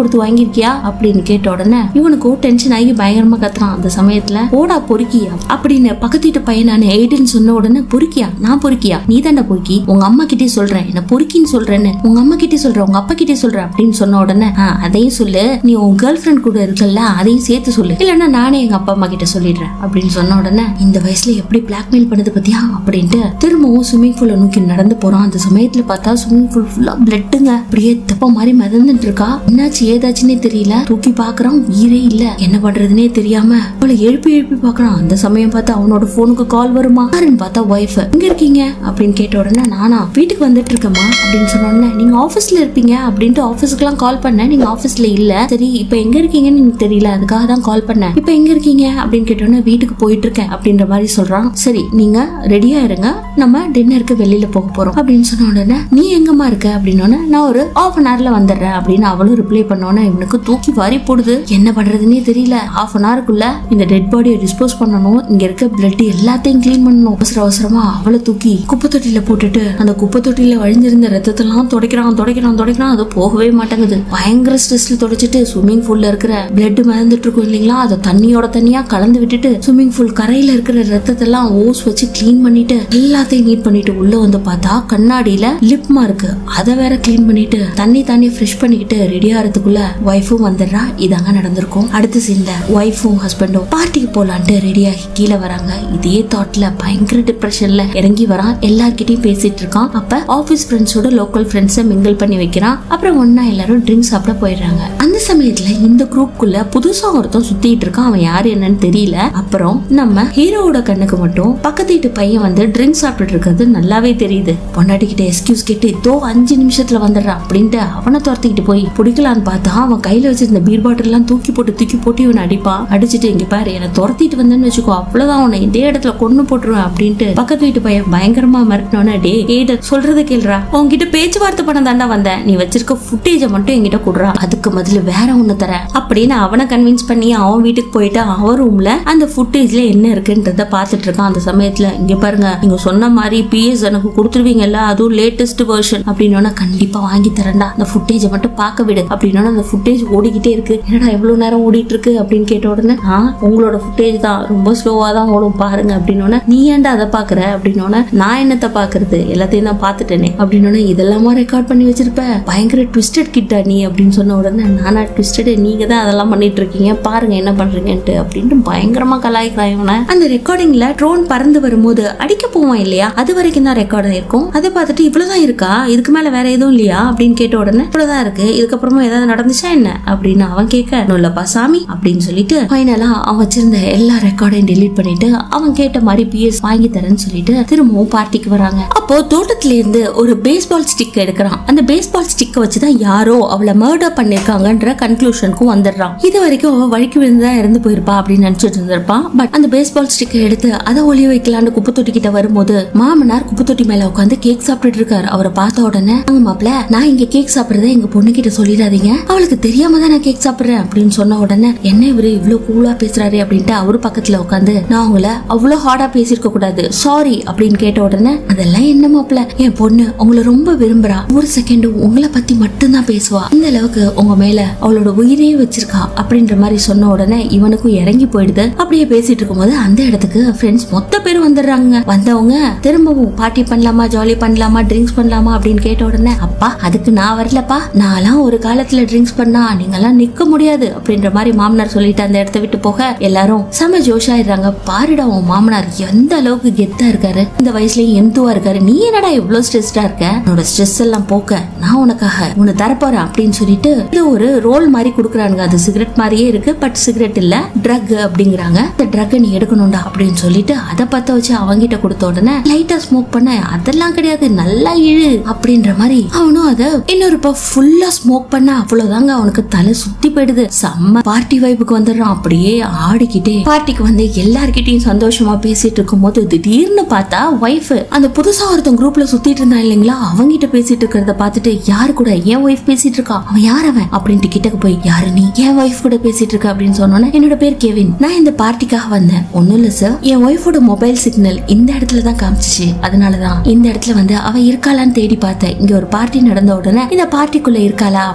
கொடுத்து வாங்கியிருக்கியா அப்படின்னு கேட்ட உடனே இவனுக்கும் டென்ஷன் ஆகி பயங்கரமா கத்துறான் அந்த சமயத்துல ஓடா பொறுக்கியா அப்படின்னு பக்கத்து வீட்டு பையனான எய்டன் சொன்ன உடனே பொறுக்கியா நான் பொறுக்கியா நீ தாண்டா பொறுக்கி உங்க அம்மா கிட்டே சொல்றேன் என்ன பொறுக்கின்னு சொல்றேன்னு உங்க அம்மா கிட்டே சொல்றேன் உங்க அப்பா கிட்டே சொல்றேன் அப்படின்னு சொன்ன உடனே "ஆ, அதையும் சொல்லு நீ உன் கேர்ள் ஃப்ரெண்ட் கூட இருக்கல்ல அதையும் சேர்த்து சொல்லு இல்லைன்னா நானே எங்க அப்பா அம்மா கிட்ட சொல்லிடுறேன் அப்படின்னு சொன்ன உடனே இந்த வயசுல எப்படி பிளாக்மெயில் பண்ணுது பத்தியா அப்படின்ட்டு திரும்பவும் ஸ்விம்மிங் பூலை நோக்கி நடந்து போறான் அந்த சமயத்துல பார்த்தா ஸ்விம்மிங் பூல் ஃபுல்லா பிளட்டுங்க அப்படியே தப்ப மாதிரி மிதந்துட்டு இருக்கா என்னாச்சு ஏதாச்சுன்னே தெரியல தூக்கி பாக்குறான் உயிரே இல்ல என்ன பண்றதுனே தெரியாம அவளை எழுப்பி எழுப்பி பாக்குறான் அந்த சமயம் பார்த்து அவனோட போனுக்கு கால் வருமா யாருன்னு பார்த்தா ஒய்ஃப் எங்க இருக்கீங்க அப்படின்னு கேட்ட உடனே நானா வீட்டுக்கு வந்துட்டு இருக்கேம்மா அப்படின்னு சொன்ன உடனே நீங்க ஆபீஸ்ல இருப்பீங்க அப்படின்ட்டு ஆபீஸ்க்குலாம் கால் பண்ணேன் நீங்க ஆபீஸ்ல இல்ல சரி இப்ப எங்க இருக்கீங்கன்னு எனக்கு தெரியல அதுக்காக தான் கால் பண்ணேன் இப்ப எங்க இருக்கீங்க அப்படின்னு கேட்ட உடனே வீட்டுக்கு போயிட்டு இருக்கேன் அப்படின்ற மாதிரி சொல்றான் சரி நீங்க ரெடியா இருங்க நம்ம டின்னருக்கு வெளியில போக போறோம் அப்படின்னு சொன்ன உடனே நீ எங்கம்மா இருக்க அப்படின்னு நான் ஒரு ஆஃப் அன் ஹவர்ல வந்துடுறேன் அப்படின்னு அவளும் ரிப்ளை பண்ணோன்னே இவனுக்கு தூக்கி வாரி போடுது என்ன பண்றதுன்னே தெரியல ஆஃப் அன் ஹவருக்குள்ள இந்த டெட் பாடியை டிஸ்போஸ் பண்ணணும் இங்க இருக்க பிளட் எல்லாத்தையும் க்ளீன் பண்ணணும் அவசர அவசரமா அவளை தூக்கி குப்பை தொட்டியில போட்டுட்டு அந்த குப்பை தொட்டியில வழிஞ்சிருந்த ரத்தத்தெல்லாம் துடைக்கிறான் துடைக்கிறான் துடைக்கிறான் அது போகவே மாட்டேங்குது பயங்கர ஸ்ட்ரெஸ்ல துடைச்சிட்டு ஸ்விம்மிங் பூல்ல இருக்கிற பிளட் மிதந்துட்டு இருக்கும் இல்லைங்களா அதை தண்ணியோட தண்ணியா கலந்து விட்டுட்டு ஸ்விம்மிங் பூல் கரையில இருக்கிற ரத்தத்தெல்லாம் ஓஸ் வச்சு க்ளீன் பண்ணிட்டு எல்லாத்தையும் நீட் பண்ணிட்டு உள்ள வந்து பார்த்தா கண்ணாடியில லிப் மார்க் அதை வேற க்ளீன் பண்ணிட்டு தண்ணி தண்ணி ஃப்ரெஷ் பண்ணிக்கிட்டு ரெடி ஆகிறதுக்குள்ள ஒய்ஃபும் வந்துடுறா இதாங்க நடந்திருக்கும் அடுத்த சீன்ல ஒய்ஃபும் ஹஸ்பண்டும் பார்ட்டிக்கு போலான்ட்டு ரெடியாகி கீழே வராங்க இதே தாட்ல பயங்கர டிப்ரெஷன்ல இறங்கி வரான் எல்லார்கிட்டயும் பேசிட்டு இருக்கான் அப்ப ஆபீஸ் ஃப்ரெண்ட்ஸோட லோக்கல் ஃப்ரெண்ட்ஸை மிங்கிள் பண்ணி வைக்கிறான் அப்புறம் ஒன்னா எல்லாரும் ட்ரிங்க்ஸ் சாப்பிட போயிடுறாங்க அந்த சமயத்துல இந்த குரூப்குள்ள புதுசா ஒருத்தன் சுத்திட்டு இருக்கான் அவன் யாரு என்னன்னு தெரியல அப்புறம் நம்ம ஹீரோவோட கண்ணுக்கு மட்டும் பக்கத்து வீட்டு பையன் வந்து ட்ரிங்க்ஸ் சாப்பிட்டுட்டு இருக்கிறது நல்லாவே தெரியுது பொண்டாட்டி கிட்ட எக்ஸ்கியூஸ் கேட்டு இதோ அஞ்சு நிமிஷத்துல வந்துடுறான் அப்படின்ட்டு அவனை துரத்திக்கிட்டு போய் பிடிக்கலான்னு பார்த்தா அவன் கையில வச்சிருந்த பீர் பாட்டில் எல்லாம் தூக்கி போட்டு தூக்கி போட்டு இவன் அடிப்பான் அடிச்சுட்டு இங்க பாரு என்னை துரத்திட்டு வந்தேன்னு வச்சுக்கோ அவ்வளவுதான் உன்னை இதே இடத்துல கொண்டு போட்டுருவேன் அப்படின்ட்டு பக்கத்து வீட்டு பையன் பயங்கரமா மிரட்டினோன்னே டே கேட்ட சொல்றத கேள்றா உன்கிட்ட பேச்சுவார்த்தை பண்ண தாண்டா வந்தேன் நீ வச்சிருக்க ஃபுட்டேஜை மட்டும் என்கிட்ட கொடுறா அதுக்கு பதில் வேற ஒண்ணு தரேன் அப்படின்னு அவனை கன்வின்ஸ் பண்ணி அவன் வீட்டுக்கு போயிட்டு அவன் ரூம்ல அந்த ஃபுட்டேஜ்ல என்ன இருக்குன்றத பார்த்துட்டு இருக்கான் அந்த சமயத்துல இங்க பாருங்க நீங்க சொன்ன மாதிரி பிஎஸ் எனக்கு கொடுத்துருவீங்கல்ல அதுவும் லேட்டஸ்ட் வெர்ஷன் அப்படின்னா கண்டிப்பா வாங்கி தரேன்டா அந்த ஃபுட்டேஜை மட்டும் பார்க்க விடு அப்படின்னா அந்த ஃபுட்டேஜ் ஓடிக்கிட்டே இருக்கு என்னடா எவ்வளவு நேரம் ஓடிட்டு இருக்கு அப்படின்னு கேட்ட உடனே ஆ உங்களோட ஃபுட்டேஜ் தான் ரொம்ப ஸ்லோவா தான் ஓடும் பாருங்க அப்படின்னோடனே நீ ஏன்டா அதை பாக்குற அப்படின்னோடனே நான் என்னத்த பாக்குறது எல்லாத்தையும் தான் பார்த்துட்டேனே அப்படின்னோடனே இதெல்லாமா ரெக்கார்ட் பண்ணி வச்சிருப்ப பயங்கர ட்விஸ்டட் கிட்டா நீ அப்படின்னு சொன்ன உடனே நானா ட்விஸ்டட் நீங்க தான் அதெல்லாம் பண்ணிட்டு இருக்கீங்க பாருங்க என்ன பண்றீங்கன்ட்டு அப்படின்ட்டு பயங்கரமா கலாய்க்கிறான் இவனை அந்த ரெக்கார்டிங்ல ட்ரோன் பறந்து வரும்போது அடிக்க போவான் இல்லையா அது வரைக்கும் தான் ரெக்கார்ட் ஆயிருக்கும் அதை பார்த்துட்டு இவ்வளவுதான் இருக்கா இதுக்கு மேல வேற எதுவும் இல்லையா அப்படின்னு கேட்ட உடனே இவ்வளவுதான் இருக்கு இதுக்கப்புறமா ஏதாவது நடந்துச்சா என்ன அப்படின்னு அவன் கேட்க "ஒண்ணும் இல்லப்பா சாமி அப்படின்னு சொல்லிட்டு ஃபைனலா அவன் வச்சிருந்த எல்லா ரெக்கார்டையும் டெலீட் பண்ணிட்டு அவன் கேட்ட மாதிரி பிஎஸ் வாங்கி தரேன்னு சொல்லிட்டு திரும்பவும் பார்ட்டிக்கு வராங்க அப்போ தோட்டத்துல இருந்து ஒரு பேஸ்பால் ஸ்டிக் எடுக்கிறான் அந்த பேஸ்பால் ஸ்டிக்கை வச்சுதான் யாரோ அவளை மர்டர் பண்ணிருக்காங்கன்ற கன்க்ளூஷனுக்கும் வந்துடுறான் இது வரைக்கும் அவ வழிக்கு விழுந்துதான் இறந்து போயிருப்பா அப்படின்னு நினைச்சிட்டு இருந்திருப்பான் பட் அந்த பேஸ்பால் ஸ்டிக்கை எடுத்து அதை ஒளிய வைக்கலான்னு குப்பை தொட்டி கிட்ட வரும்போது மாமனார் குப்பை தொட்டி மேல உட்காந்து கேக் சாப்பிட்டுட்டு இருக்காரு அவரை பார்த்த உடனே அங்க மாப்பிள நான் இங்க கேக் சாப்பிடுறத எங்க பொண்ணு கிட்ட சொல்லிடாதீங்க அவளுக்கு தெரியாம தான் நான் கேக் சாப்பிடுறேன் அப்படின்னு சொன்ன உடனே என்ன இவரு இவ்வளவு கூலா பேசுறாரு அப்படின்ட்டு அவரு பக்கத்துல உட்காந்து நான் உங்களை அவ்வளவு ஹார்டா பேசியிருக்க கூடாது சாரி அப்படின்னு கேட்ட உடனே அதெல்லாம் என்ன மாப்பிள என் பொண்ணு உங்களை ரொம்ப விரும்புறா ஒரு செகண்டும் உங்களை பத்தி மட்டும்தான் பேசுவா இந்த அளவுக்கு உங்க மேல அவளோட உயிரையே வச்சிருக்கா அப்படின்ற மாதிரி சொன்ன உடனே இவனுக்கும் இறங்கி போயிடுது அப்படியே பேசிட்டு இருக்கும்போது அந்த இடத்துக்கு ஃப்ரெண்ட்ஸ் மொத்த பேர் வந்துடுறாங்க வந்தவங்க திரும்பவும் பார்ட்டி பண்ணலாமா ஜாலி பண்ணலாமா ட்ரிங்க்ஸ் பண்ணலாமா அப்படின்னு கேட்ட உடனே அப்பா அதுக்கு நான் வரலப்பா நான்லாம் ஒரு காலத்துல ட்ரிங்க்ஸ் பண்ணா நீங்கெல்லாம் நிக்க முடியாது அப்படின்ற மாதிரி மாமனார் சொல்லிட்டு அந்த இடத்த விட்டு போக எல்லாரும் செம ஜோஷாயிடுறாங்க பாருடா உன் மாமனார் எந்த அளவுக்கு கெத்தா இருக்காரு இந்த வயசுலயும் எந்துவா இருக்காரு நீ என்னடா இவ்வளவு ஸ்ட்ரெஸ்டா இருக்க உன்னோட ஸ்ட்ரெஸ் எல்லாம் போக்க நான் உனக்காக உன்னை தரப்போறேன் அப்படின்னு சொல்லிட்டு இது ஒரு ரோல் மாதிரி கொடுக்குறானுங்க அது சிகரெட் மாதிரியே இருக்கு பட் சிகரெட் இல்ல ட்ரக் அப்படிங்கிறாங்க இந்த ட்ரக் நீ எடுக்கணும்டா அப்படின்னு சொல்லிட்டு அதை பத்த வச்சு அவங்கிட்ட கொடுத்த உடனே லைட்டா ஸ்மோக் பண்ண அதெல்லாம் கிடையாது நல்லா இழு அப்படின்ற மாதிரி அவனும் அதை இன்னொரு பஃப் ஃபுல்லா ஸ்மோக் பண்ண அவ்வளவுதாங்க அவனுக்கு தலை சுத்தி போயிடுது செம்ம பார்ட்டி வைப்புக்கு வந்துடுறான் அப்படியே ஆடிக்கிட்டே பார்ட்டிக்கு வந்து எல்லார்கிட்டயும் சந்தோஷமா பேசிட்டு இருக்கும்போது திடீர்னு பார்த்தா ஒய்ஃப் அந்த புதுசா ஒருத்தன் குரூப்ல சுத்திட்டு இருந்தான் இல்லைங்களா அவங்கிட்ட பேசிட்டு இருக்கிறத பார்த்துட்டு யாரு கூட என் ஒய்ஃப் பேசிட்டு இருக்கா அவன் யார் அவன் அப்படின்ட்டு கிட்டக்கு போய் யாரு நீ என் ஒய்ஃப் கூட பேசிட்டு இருக்க அப்படின்னு சொன்னோன்னே என்னோட பேர் கெவின் நான் இந்த பார்ட்டிக்காக வந்தேன் ஒண்ணும் இல்ல சார் என் ஒய்ஃபோட மொபைல் சிக்னல் இந்த இடத்துல தான் காமிச்சிச்சு அதனாலதான் இந்த இடத்துல வந்து அவ இருக்காளான்னு தேடி பார்த்தேன் இங்க ஒரு பார்ட்டி நடந்த உடனே இந்த பார்ட்டிக்குள்ள இருக்காளா அப்படின்ட்டு தேடி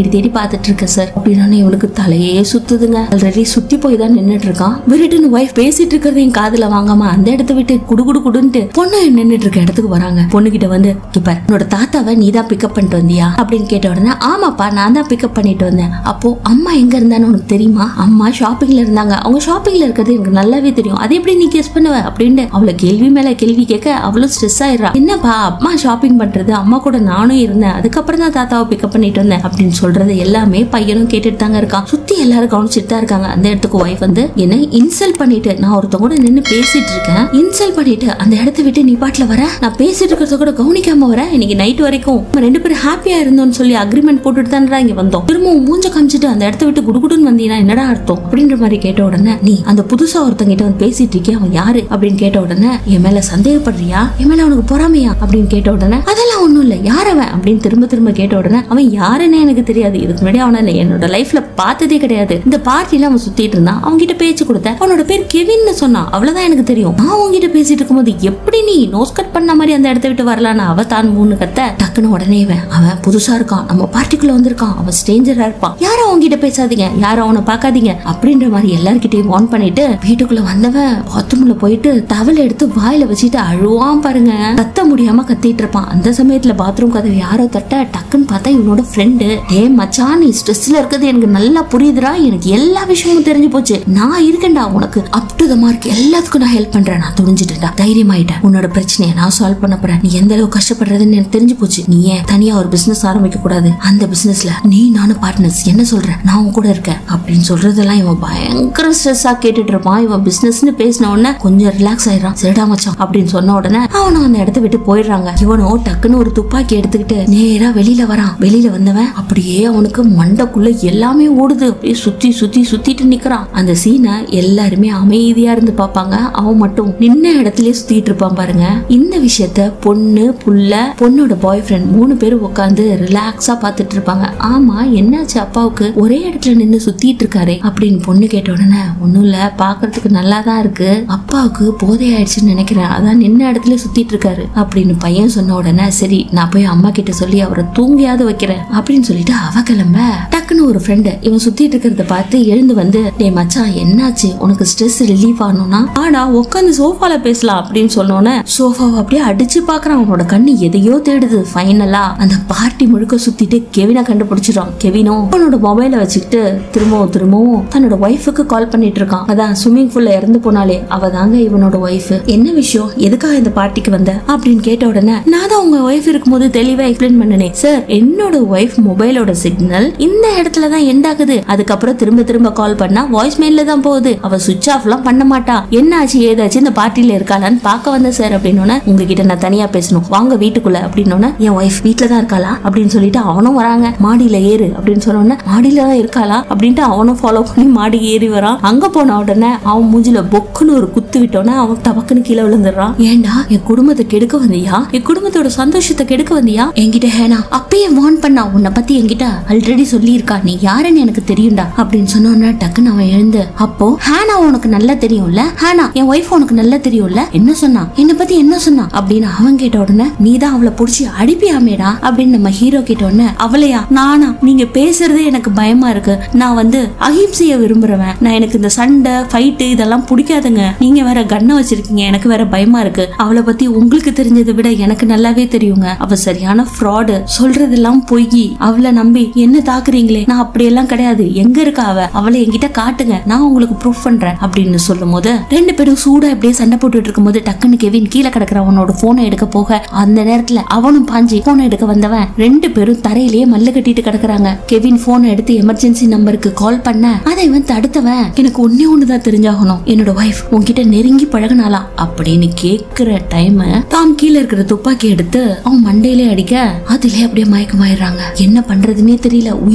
தேடி தேடி பார்த்துட்டு இருக்கேன் சார் அப்படின்னு இவனுக்கு தலையே சுத்துதுங்க ஆல்ரெடி சுத்தி போய் தான் நின்னுட்டு இருக்கான் விருட்டுன்னு ஒய்ஃப் பேசிட்டு இருக்கிறதையும் காதுல வாங்காம அந்த இடத்த விட்டு குடு குடு குடுன்ட்டு பொண்ணு நின்னுட்டு இருக்க இடத்துக்கு வராங்க பொண்ணு கிட்ட வந்து கிப்பர் உன்னோட தாத்தாவை நீ தான் பிக்கப் பண்ணிட்டு வந்தியா அப்படின்னு கேட்ட உடனே ஆமாப்பா நான் தான் பிக்கப் பண்ணிட்டு வந்தேன் அப்போ அம்மா எங்க இருந்தான்னு உனக்கு தெரியுமா அம்மா ஷாப்பிங்ல இருந்தாங்க அவங்க ஷாப்பிங்ல இருக்கிறது எனக்கு நல்லாவே தெரியும் அது எப்படி நீ கெஸ் பண்ணுவ அப்படின்னு அவளை கேள்வி மேல கேள்வி கேட்க அவளும் ஸ்ட்ரெஸ் ஆயிடுறா என்னப்பா அம்மா ஷாப்பிங் பண்றது அம்மா கூட நானும் இருந்தேன் அதுக்கப்புறம் தான் தாத்தாவை பிக்கப் பண்ணிட்டு வந்தேன் அப்படின்னு சொல்றது எல்லாமே பையனும் கேட்டுட்டு தாங்க இருக்கான் சுத்தி எல்லாரும் கவனிச்சுட்டு தான் இருக்காங்க அந்த இடத்துக்கு ஒய்ஃப் வந்து என்ன இன்சல்ட் பண்ணிட்டு நான் ஒருத்தவங்க கூட நின்னு பேசிட்டு இருக்கேன் இன்சல்ட் பண்ணிட்டு அந்த இடத்த விட்டு நீ பாட்டுல வர நான் பேசிட்டு இருக்கிறத கூட கவனிக்காம வர இன்னைக்கு நைட் வரைக்கும் நம்ம ரெண்டு பேரும் ஹாப்பியா இருந்தோம்னு சொல்லி அக்ரிமெண்ட் போட்டுட்டு தானடா இங்க வந்தோம் திரும்பவும் மூஞ்ச காமிச்சிட்டு அந்த இடத்த விட்டு குடுகுடுன்னு வந்தீங்கன்னா என்னடா அர்த்தம் அப்படின்ற மாதிரி கேட்ட உடனே நீ அந்த புதுசா ஒருத்தங்க கிட்ட வந்து பேசிட்டு இருக்கியா அவன் யாரு அப்படின்னு கேட்ட உடனே என் மேல சந்தேகப்படுறியா என் மேல அவனுக்கு பொறாமையா அப்படின்னு கேட்ட உடனே அதெல்லாம் ஒண்ணும் இல்ல யார் அவன் அப்படின்னு திரும்ப திரும்ப கேட்ட உடனே அவன் யாருன்னு எனக்கு தெரியாது இதுக்கு முன்னாடி அவனை நான் என்னோட லைஃப்ல பார்த்ததே கிடையாது இந்த பார்ட்டில அவன் சுத்திட்டு இருந்தான் அவங்க கிட்ட பேச்சு கொடுத்தேன் அவனோட பேர் கெவின்னு சொன்னான் அவ்வளவுதான் எனக்கு தெரியும் நான் உங்ககிட்ட பேசிட்டு இருக்கும்போது எப்படி நீ நோஸ் கட் பண்ண மாதிரி அந்த இடத்த விட்டு வரலான்னு அவ தான் மூணு கத்த டக்குன்னு உடனே இவன் அவன் புதுசா இருக்கான் நம்ம பார்ட்டிக்குள்ள வந்திருக்கான் அவன் ஸ்டேஞ்சரா இருப்பான் யாரும் அவங்க கிட்ட பேசாதீங்க யாரும் அவனை பார்க்காதீங்க அப்படின்ற மாதிரி எல்லார்கிட்டயும் வார்ன் பண்ணிட்டு வீட்டுக்குள்ள வந்தவன் பாத்ரூம்ல போயிட்டு டவல் எடுத்து வாயில வச்சுட்டு அழுவான் பாருங்க கத்த முடியாம கத்திட்டு இருப்பான் அந்த சமயத்துல பாத்ரூம் கதவு யாரோ தட்ட டக்குன்னு பார்த்தா இவனோட ஃப்ரெண்டு ஏ மச்சான் நீ ஸ்ட்ரெஸ்ல இருக்கிறது எனக்கு நல்லா புரியுதுடா எனக்கு எல்லா விஷயமும் தெரிஞ்சு போச்சு நான் இருக்கேன்டா உனக்கு அப் டு த மார்க் எல்லாத்துக்கும் நான் ஹெல்ப் பண்றேன் நான் துணிஞ்சிட்டேன்டா தைரியமாயிட்டேன் உன்னோட பிரச்சனையை நான் சால்வ் பண்ண போறேன் நீ எந்த அளவுக்கு கஷ்டப்படுறதுன்னு எனக்கு தெரிஞ்சு போச்சு நீ ஏன் தனியா ஒரு பிசினஸ் ஆரம்பிக்க கூடாது அந்த பிசினஸ்ல நீ நானும் பார்ட்னர்ஸ் என்ன சொல்ற நான் உன் கூட இருக்கேன் அப்படின்னு சொல்றதெல்லாம் இவன் பயங்கர ஸ்ட்ரெஸ்ஸா கேட்டுட்டு இருப்பான் இவன் பிசினஸ்னு பேசின உடனே கொஞ்சம் ரிலாக்ஸ் ஆயிடுறான் சரிடா மச்சான் அப்படின்னு சொன்ன உடனே அவனும் அந்த இடத்த விட்டு போயிடுறாங்க இவனும் டக்குன்னு ஒரு துப்பாக்கி எடுத்துக்கிட்டு நேரா வெளியில வரான் வெளியில வந்தவன் அப்படியே அவனுக்கு மண்டைக்குள்ள எல்லாமே ஓடுது அப்படியே சுத்தி சுத்தி சுத்திட்டு நிக்கிறான் அந்த சீனை எல்லாருமே அமைதியா இருந்து பார்ப்பாங்க அவன் மட்டும் நின்ன இடத்துலயே சுத்திட்டு இருப்பான் பாருங்க இந்த விஷயத்த பொண்ணு புள்ள பொண்ணோட பாய் ஃப்ரெண்ட் மூணு பேரும் உட்காந்து ரிலாக்ஸா பார்த்துட்டு இருப்பாங்க ஆமா என்னாச்சு அப்பாவுக்கு ஒரே இடத்துல நின்னு சுத்திட்டு இருக்காரு அப்படின்னு பொண்ணு கேட்ட உடனே ஒண்ணும் இல்ல பாக்குறதுக்கு நல்லா தான் இருக்கு அப்பாவுக்கு போதை ஆயிடுச்சுன்னு நினைக்கிறேன் அதான் நின்ன இடத்துல சுத்திட்டு இருக்காரு அப்படின்னு பையன் சொன்ன உடனே சரி நான் போய் அம்மா கிட்ட சொல்லி அவரை தூங்கியாவது வைக்கிறேன் அப்படின்னு சொல்லிட்டு அவ கிளம்ப டக்குன்னு ஒரு ஃப்ரெண்டு இவன் சுத்திட்டு இருக்கிறத பார்த்து எழுந்து வந்து டே மச்சான் என்னாச்சு உனக்கு ஸ்ட்ரெஸ் ரிலீஃப் ஆகணும்னா ஆனா உட்காந்து சோஃபால பேசலாம் அப்படின்னு சொன்னோன்னே சோஃபாவை அப்படியே அடிச்சு பாக்குறான் அவனோட கண்ணு எதையோ தேடுது ஃபைனலா அந்த பார்ட்டி முழுக்க சுத்திட்டு கெவினை கண்டுபிடிச்சிடான் கெவினும் அவனோட மொபைலை வச்சுக்கிட்டு திரும்பவும் திரும்பவும் தன்னோட ஒய்ஃபுக்கு கால் பண்ணிட்டு இருக்கான் அதான் ஸ்விம்மிங் பூல்ல இறந்து போனாலே அவ தாங்க இவனோட ஒய்ஃப் என்ன விஷயம் எதுக்காக இந்த பார்ட்டிக்கு வந்த அப்படின்னு கேட்ட உடனே நான் தான் உங்க ஒய்ஃப் இருக்கும்போது தெளிவா எக்ஸ்பிளைன் பண்ணனே சார் என்னோட ஒய்ஃப் மொபைலோட சிக்னல் இந்த இடத்துல தான் எண்ட் ஆகுது அதுக்கப்புறம் திரும்ப திரும்ப கால் பண்ணா வாய்ஸ் மெயில தான் போகுது அவ சுவிச் ஆஃப்லாம் பண்ண மாட்டா என்னாச்சு ஏதாச்சு இந்த பார்ட்டில இருக்காளான்னு பார்க்க வந்த சார் அப்படின்னு உங்ககிட்ட நான் தனியா பேசணும் வாங்க வீட்டுக்குள்ள அப்படின்னு என் ஒய்ஃப் வீட்ல தான் இருக்காளா அப்படின்னு சொல்லிட்டு அவனும் வராங்க மாடியில ஏறு அப்படின்னு சொன்ன மாடியில தான் இருக்காளா அப்படின்ட்டு அவனும் ஃபாலோ பண்ணி மாடி ஏறி வரான் அங்க போன உடனே அவன் மூஞ்சில பொக்குன்னு ஒரு குத்து விட்டோன்னே அவன் டபக்குன்னு கீழே விழுந்துடுறான் ஏன்டா என் குடும்பத்தை கெடுக்க வந்தியா என் குடும்பத்தோட சந்தோஷத்தை கெடுக்க வந்தியா என்கிட்ட ஹேனா அப்பயே வார்ன் பண்ணா உன்னை பத்தி என்கிட்ட ஆல்ரெடி சொல்லியிருக்கா நீ யாருன்னு எனக்கு தெரியும்டா அப்படின்னு சொன்னோன்னே டக்குன்னு அவன் எழுந்து அப்போ ஹேனா உனக்கு நல்லா தெரியும்ல ஹேனா என் ஒய்ஃப் உனக்கு நல்லா தெரியும்ல என்ன சொன்னா என்னை பத்தி என்ன சொன்னா அப்படின்னு அவன் கேட்ட உடனே நீ தான் அவளை புடிச்சு அடிப்பியாமேடா அப்படின்னு நம்ம ஹீரோ கேட்ட உடனே அவளையா நானா நீங்க பேசுறதே எனக்கு பயமா இருக்கு நான் வந்து அஹிம்சைய விரும்புறவன் நான் எனக்கு இந்த சண்டை ஃபைட்டு இதெல்லாம் பிடிக்காதுங்க நீங்க வேற கண்ணை வச்சிருக்கீங்க எனக்கு வேற பயமா இருக்கு அவளை பத்தி உங்களுக்கு தெரிஞ்சதை விட எனக்கு நல்லாவே தெரியுங்க அவ சரியான ஃப்ராடு சொல்றதெல்லாம் பொய் அவளை நம்பி என்ன தாக்குறீங்களே நான் அப்படியெல்லாம் கிடையாது எங்க இருக்கா அவ அவளை என்கிட்ட காட்டுங்க நான் உங்களுக்கு ப்ரூஃப் பண்றேன் அப்படின்னு சொல்லும் போது ரெண்டு பேரும் சூடா இப்படியே சண்டை போட்டுட்டு இருக்கும்போது டக்குன்னு கெவின் கீழே கிடக்குற அவனோட போனை எடுக்க போக அந்த நேரத்துல அவனும் பாஞ்சி போனை எடுக்க வந்தவன் ரெண்டு பேரும் தரையிலேயே மல்லு கட்டிட்டு கிடக்குறாங்க கெவின் போனை எடுத்து எமர்ஜென்சி நம்பருக்கு கால் பண்ண அதை இவன் தடுத்தவன் எனக்கு ஒன்னே ஒண்ணுதான் தெரிஞ்சாகணும் என்னோட ஒய்ஃப் உன்கிட்ட நெருங்கி பழகுனாளா அப்படின்னு கேக்குற டைம் தாம் கீழே இருக்கிற துப்பாக்கி எடுத்து அவன் மண்டையிலே அடிக்க அதிலே அப்படியே மயக்கமாயிடுறாங்க என்ன பண்றதுன்னே தெரியல உயிர் இருக்குதா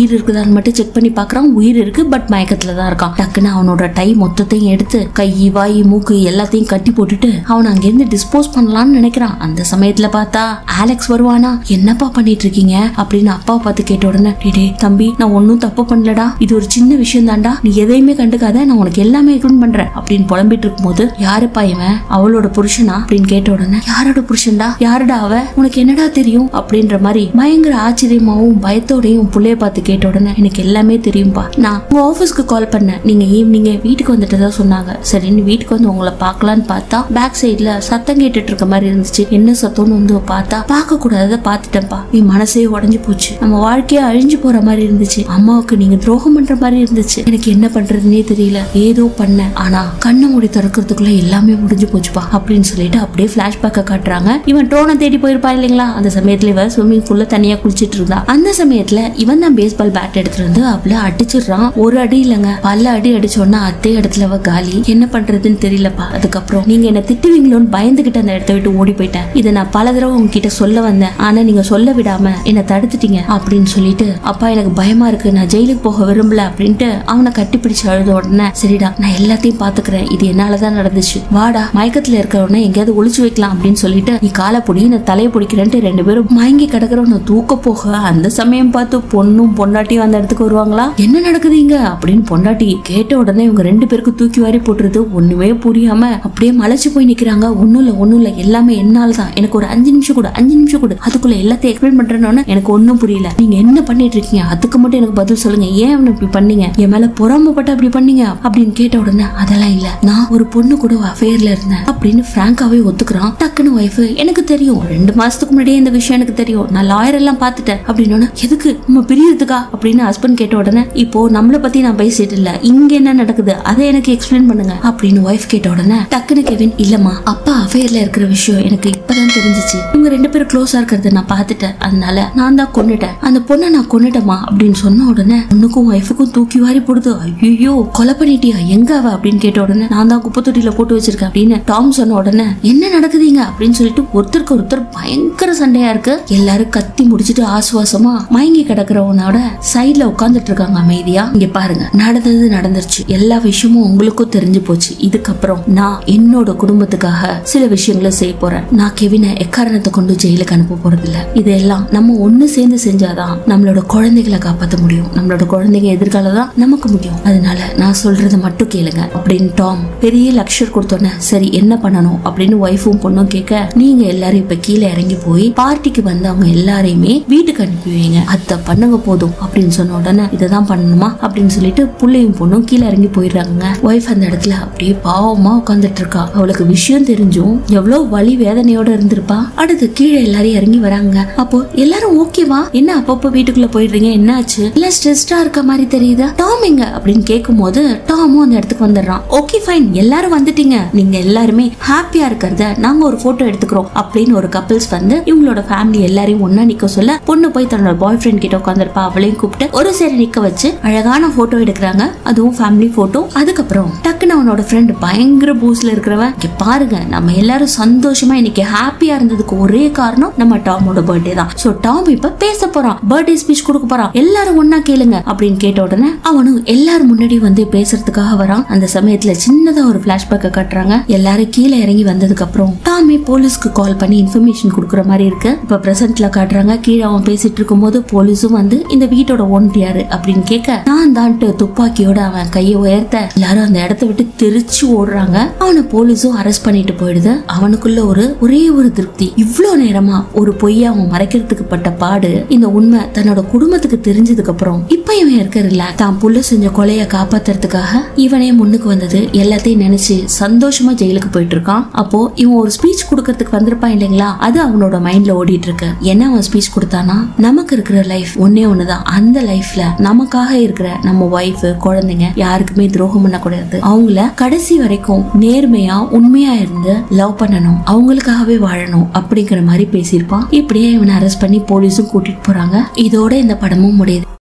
இருக்கான்னு மட்டும் செக் பண்ணி பாக்குறான் உயிர் இருக்கு பட் மயக்கத்துல தான் இருக்கான் டக்குன்னு அவனோட டை மொத்தத்தையும் எடுத்து கை வாய் மூக்கு எல்லாத்தையும் கட்டி போட்டுட்டு அவன் அங்கிருந்து டிஸ்போஸ் பண்ணலாம்னு நினைக்கிறான் அந்த சமயத்துல பார்த்தா ஆலெக்ஸ் வருவானா என்னப்பா பண்ணிட்டு இருக்கீங்க அப்படின்னு அப்பா பார்த்து கேட்ட உடனே "டேய், டேய் தம்பி நான் ஒன்னும் தப்பு பண்ணலடா இது ஒரு சின்ன விஷயம் தான்டா நீ எதையுமே கண்டுக்காத நான் உனக்கு எல்லாமே எக்ஸ்பிளைன் பண்றேன் அப்படின்னு புலம்பிட்டு இருக்கும்போது யாருப்பா இவன் அவளோட புருஷனா அப்படின்னு கேட்ட உடனே யாரோட புருஷன்டா யாருடா அவ உனக்கு என்னடா தெரியும் அப்படின்ற மாதிரி பயங்கர ஆச்சரியமாவும் பயத்தோடையும் புள்ளைய பார்த்து கேட்ட உடனே எனக்கு எல்லாமே தெரியும்பா நான் உங்க ஆபீஸ்க்கு கால் பண்ணேன் நீங்க ஈவினிங் வீட்டுக்கு வந்துட்டதா சொன்னாங்க சரின்னு வீட்டுக்கு வந்து உங்களை பார்க்கலான்னு பார்த்தா பேக் சைடுல சத்தம் கேட்டுட்டு இருக்க மாதிரி இருந்துச்சு என்ன சத்தம்னு வந்து பார்த்தா பார்க்க கூடாததை பார்த்துட்டேன்ப்பா என் மனசே உடஞ்சு போச்சு நம்ம வாழ்க்கையே அழிஞ்சு போற மாதிரி இருந்துச்சு அம்மாவுக்கு நீங்க துரோகம் பண்ற மாதிரி இருந்துச்சு எனக்கு என்ன பண்றதுன்னே தெரியல ஏதோ பண்ணேன் ஆனா கண்ணை மூடி திறக்கிறதுக்குள்ள எல்லாமே முடிஞ்சு போச்சுப்பா அப்படின்னு சொல்லிட்டு அப்படியே பிளாஷ்பேக்க காட்டுறாங்க இவன் ட்ரோனை தேடி போயிருப்பா இல்லைங்களா அந்த சமயத்துல இவன் ஸ்விம்மிங் பூல்ல தனியா குளிச்சிட்டு இருந்தா அந்த சமயத்துல இவன் தான் பேஸ்பால் பேட் எடுத்துட்டு வந்து அவள அடிச்சிடுறான் ஒரு அடி இல்லைங்க பல அடி அடிச்சோன்னா அதே இடத்துல அவ காலி என்ன பண்றதுன்னு தெரியலப்பா அதுக்கப்புறம் நீங்க என்ன திட்டுவீங்களோன்னு பயந்துகிட்டு அந்த இடத்த விட்டு ஓடி போயிட்டேன் இதை நான் பல தடவை உங்ககிட்ட சொல்ல வந்தேன் ஆனா நீங்க சொல்ல விடாம என்ன தடுத்துட்டீங்க அப்படின்னு சொல்லிட்டு அப்பா எனக்கு பயமா இருக்கு நான் ஜெயிலுக்கு போக விரும்பல அப்படின்ட்டு அவனை கட்டி பிடிச்சு அழுத உடனே சரிடா நான் எல்லாத்தையும் பாத்துக்கிறேன் இது என்னாலதான் நடந்துச்சு வாடா மயக்கத்துல இருக்கிறவன எங்கேயாவது ஒளிச்சு வைக்கலாம் அப்படின்னு சொல்லிட்டு நீ காலை பிடி நான் தலையை பிடிக்கிறேன்ட்டு ரெண்டு பேரும் மயங்கி கிடக்குறவன தூக்க போக அந்த சமயம் பார்த்து பொண்ணும் பொண்டாட்டியும் அந்த இடத்துக்கு வருவாங்களா என்ன நடக்குது இங்க அப்படின்னு பொண்டாட்டி கேட்ட உடனே இவங்க ரெண்டு பேருக்கும் தூக்கி வாரி போட்டுருது ஒண்ணுமே புரியாம அப்படியே மலைச்சு போய் நிக்கிறாங்க ஒண்ணும் இல்ல ஒண்ணும் இல்ல எல்லாமே என்னால தான் எனக்கு ஒரு அஞ்சு நிமிஷம் கூட அஞ்சு நிமிஷம் கூட அதுக்குள்ள எல்லாத்தையும் எக்ஸ்பிளைன் பண்றேன்னு எனக்கு ஒண்ணும் புரியல நீங்க என்ன பண்ணிட்டு இருக்கீங்க அதுக்கு மட்டும் எனக்கு பதில் சொல்லுங்க ஏன் அவனை இப்படி பண்ணீங்க என் மேல பொறாமப்பட்டு அப்படி பண்ணீங்க அப்படின்னு கேட்ட உடனே அதெல்லாம் இல்ல நான் ஒரு பொண்ணு கூட அஃபேர்ல இருந்தேன் அப்படின்னு பிராங்காவே ஒத்துக்கிறான் டக்குன்னு ஒய்ஃப் எனக்கு தெரியும் ரெண்டு மாசத்துக்கு முன்னாடியே இந்த விஷயம் எனக்கு தெரியும் நான் லாயர் எல்லாம் பார்த்துட்டேன் அப்படின்னு எதுக்கு நம்ம பிரியறதுக்கா அப்படின்னு ஹஸ்பண்ட் கேட்ட உடனே இப்போ நம்மளை பத்தி நான் பேசிட்டு இல்ல இங்க என்ன நடக்குது அதை எனக்கு எக்ஸ்பிளைன் பண்ணுங்க அப்படின்னு ஒய்ஃப் கேட்ட உடனே டக்குன்னு கெவின் இல்லம்மா அப்பா அஃபேர்ல இருக்கிற விஷயம் எனக்கு இப்பதான் தெரிஞ்சிச்சு இவங்க ரெண்டு பேரும் க்ளோஸா இருக்கிறத நான் பார்த்துட்டேன் அதனால நான் தான் கொன்னுட்டேன் அந்த பொண்ணை நான் கொன்னுட்டேமா அப்படின்னு சொன்ன உடனே பொண்ணுக்கும் ஒய்ஃபுக்கும் தூக்கி வாரி போடுது ஐயோ கொலை பண்ணிட்டியா எங்க அவ அப்படின்னு கேட்ட உடனே நான் தான் குப்பை தொட்டியில போட்டு வச்சிருக்கேன் அப்படின்னு டாம் சொன்ன உடனே என்ன நடக்குதுங்க அப்படின்னு சொல்லிட்டு ஒருத்தருக்கு ஒருத்தர் பயங்கர சண்டையா இருக்கு எல்லாரும் கத்தி முடிச்சிட்டு ஆசுவாசமா மயங்கி கிடக்குறவனோட சைட்ல உட்கார்ந்துட்டு இருக்காங்க அமைதியா இங்க பாருங்க நடந்தது நடந்துருச்சு எல்லா விஷயமும் உங்களுக்கும் தெரிஞ்சு போச்சு இதுக்கப்புறம் நான் என்னோட குடும்பத்துக்காக சில விஷயங்களை செய்ய போறேன் நான் கெவினை எக்காரணத்தை கொண்டு ஜெயிலுக்கு அனுப்ப போறது இல்ல இதெல்லாம் நம்ம ஒண்ணு சேர்ந்து செஞ்சாதான் நம்மளோட குழந்தைகளை காப்பாத்த முடியும் நம்மளோட குழந்தைங்க எதிர்காலம் தான் நமக்கு முக்கியம் அதனால நான் சொல்றதை மட்டும் கேளுங்க அப்படின்னு டாம் பெரிய லக்ஷர் கொடுத்தோன்னே சரி என்ன பண்ணணும் அப்படின்னு ஒய்ஃபும் பொண்ணும் கேட்க நீங்க எல்லாரும் இப்ப கீழே இறங்கி போய் பார்ட்டிக்கு வந்தவங்க எல்லாரையுமே வீட்டுக்கு அனுப்பி வைங்க அத பண்ணுங்க போதும் அப்படின்னு சொன்ன உடனே இததான் பண்ணணுமா அப்படின்னு சொல்லிட்டு புள்ளையும் பொண்ணும் கீழே இறங்கி போயிடுறாங்க ஒய்ஃப் அந்த இடத்துல அப்படியே பாவமா உட்காந்துட்டு இருக்கா அவளுக்கு விஷயம் தெரிஞ்சும் எவ்வளவு வலி வேதனையோட இருந்திருப்பா அடுத்து கீழே எல்லாரும் இறங்கி வராங்க அப்போ எல்லாரும் ஓகேவா என்ன அப்பப்போ வீட்டுக்குள்ள போயிடுறீங்க என்ன ஆச்சு இல்ல ஸ்ட்ரெஸ்டா இருக்க மாதிரி தெரியுதா டாம் எங்க அப்படின்னு கேட்கும் போது டாமும் அந்த இடத்துக்கு வந்துடுறான் ஓகே ஃபைன் எல்லாரும் வந்துட்டீங்க நீங்க எல்லாருமே ஹாப்பியா இருக்கிறத நாங்க ஒரு போட்டோ எடுத்துக்கிறோம் அப்படின்னு ஒரு கப்பிள்ஸ் வந்து இவங்களோட ஃபேமிலி எல்லாரையும் ஒண்ணா நிக்க சொல்ல பொண்ணு போய் தன்னோட பாய் ஃப்ரெண்ட் கிட்ட உட்காந்துருப்பா அவளையும் கூப்பிட்டு ஒரு சேரி நிக்க வச்சு அழகான போட்டோ எடுக்கிறாங்க அதுவும் ஃபேமிலி போட்டோ அதுக்கப்புறம் டக்குன்னு அவனோட ஃப்ரெண்ட் பயங்கர பூஸ்ல இருக்கிறவன் இங்க பாருங்க நம்ம எல்லாரும் சந்தோஷமா இன்னைக்கு ஹாப்பியா இருந்ததுக்கு ஒரே காரணம் நம்ம டாமோட பர்த்டே தான் சோ டாம் இப்ப பேச போறான் பர்த்டே ஸ்பீச் கொடுக்க போறான் எல்லாரும் ஒண்ணா கேளுங்க அப்படின்னு கேட்ட உடனே அவனும் எல்லாரும் முன்னாடி வந்து பேசுறதுக்காக வரான் அந்த சமயத்துல சின்னதா ஒரு பிளாஷ்பேக்க காட்டுறாங்க எல்லாரும் கீழே இறங்கி வந்ததுக்கு அப்புறம் டாமே போலீஸ்க்கு கால் பண்ணி இன்ஃபர்மேஷன் கொடுக்குற மாதிரி இருக்கு இப்ப பிரசன்ட்ல காட்டுறாங்க கீழே அவன் பேசிட்டு இருக்கும்போது போலீஸும் வந்து இந்த வீட்டோட ஓனர் யாரு அப்படின்னு கேட்க நான் தான்ட்டு துப்பாக்கியோட அவன் கையை உயர்த்த எல்லாரும் அந்த இடத்த விட்டு தெரிச்சு ஓடுறாங்க அவனை போலீஸும் அரெஸ்ட் பண்ணிட்டு போயிடுது அவனுக்குள்ள ஒரு ஒரே ஒரு திருப்தி இவ்ளோ நேரமா ஒரு பொய்ய அவன் மறைக்கிறதுக்கு பட்ட பாடு இந்த உண்மை தன்னோட குடும்பத்துக்கு தெரிஞ்சதுக்கு அப்புறம் இப்ப இவன் இருக்கிற தான் புள்ள செஞ்ச கொலைய காப்பாத்துறதுக்காக இவனே முன்னுக்கு வந்தது எல்லாத்தையும் நினைச்சு சந்தோஷமா ஜெயிலுக்கு போயிட்டு இருக்கான் அப்போ இவன் ஒரு ஸ்பீச் கொடுக்கறதுக்கு வந்திருப்பான் இல்லைங்களா அது அவனோட மைண்ட்ல ஓடிட்டு இருக்கு என்ன அவன் ஸ்பீச் கொடுத்தானா நமக்கு இருக்கிற லைஃப் ஒன்னே ஒண்ணுதான் அந்த லைஃப்ல நமக்காக இருக்கிற நம்ம ஒய்ஃப் குழந்தைங்க யாருக்குமே துரோகம் பண்ணக்கூடாது அவங்கள கடைசி வரைக்கும் நேர்மையா உண்மையா இருந்து லவ் பண்ணணும் அவங்களுக்காகவே வாழணும் அப்படிங்கிற மாதிரி பேசியிருப்பான் இப்படியே இவனை அரெஸ்ட் பண்ணி போலீஸும் கூட்டிட்டு போறாங்க இதோட இந்த படமும் முடியுது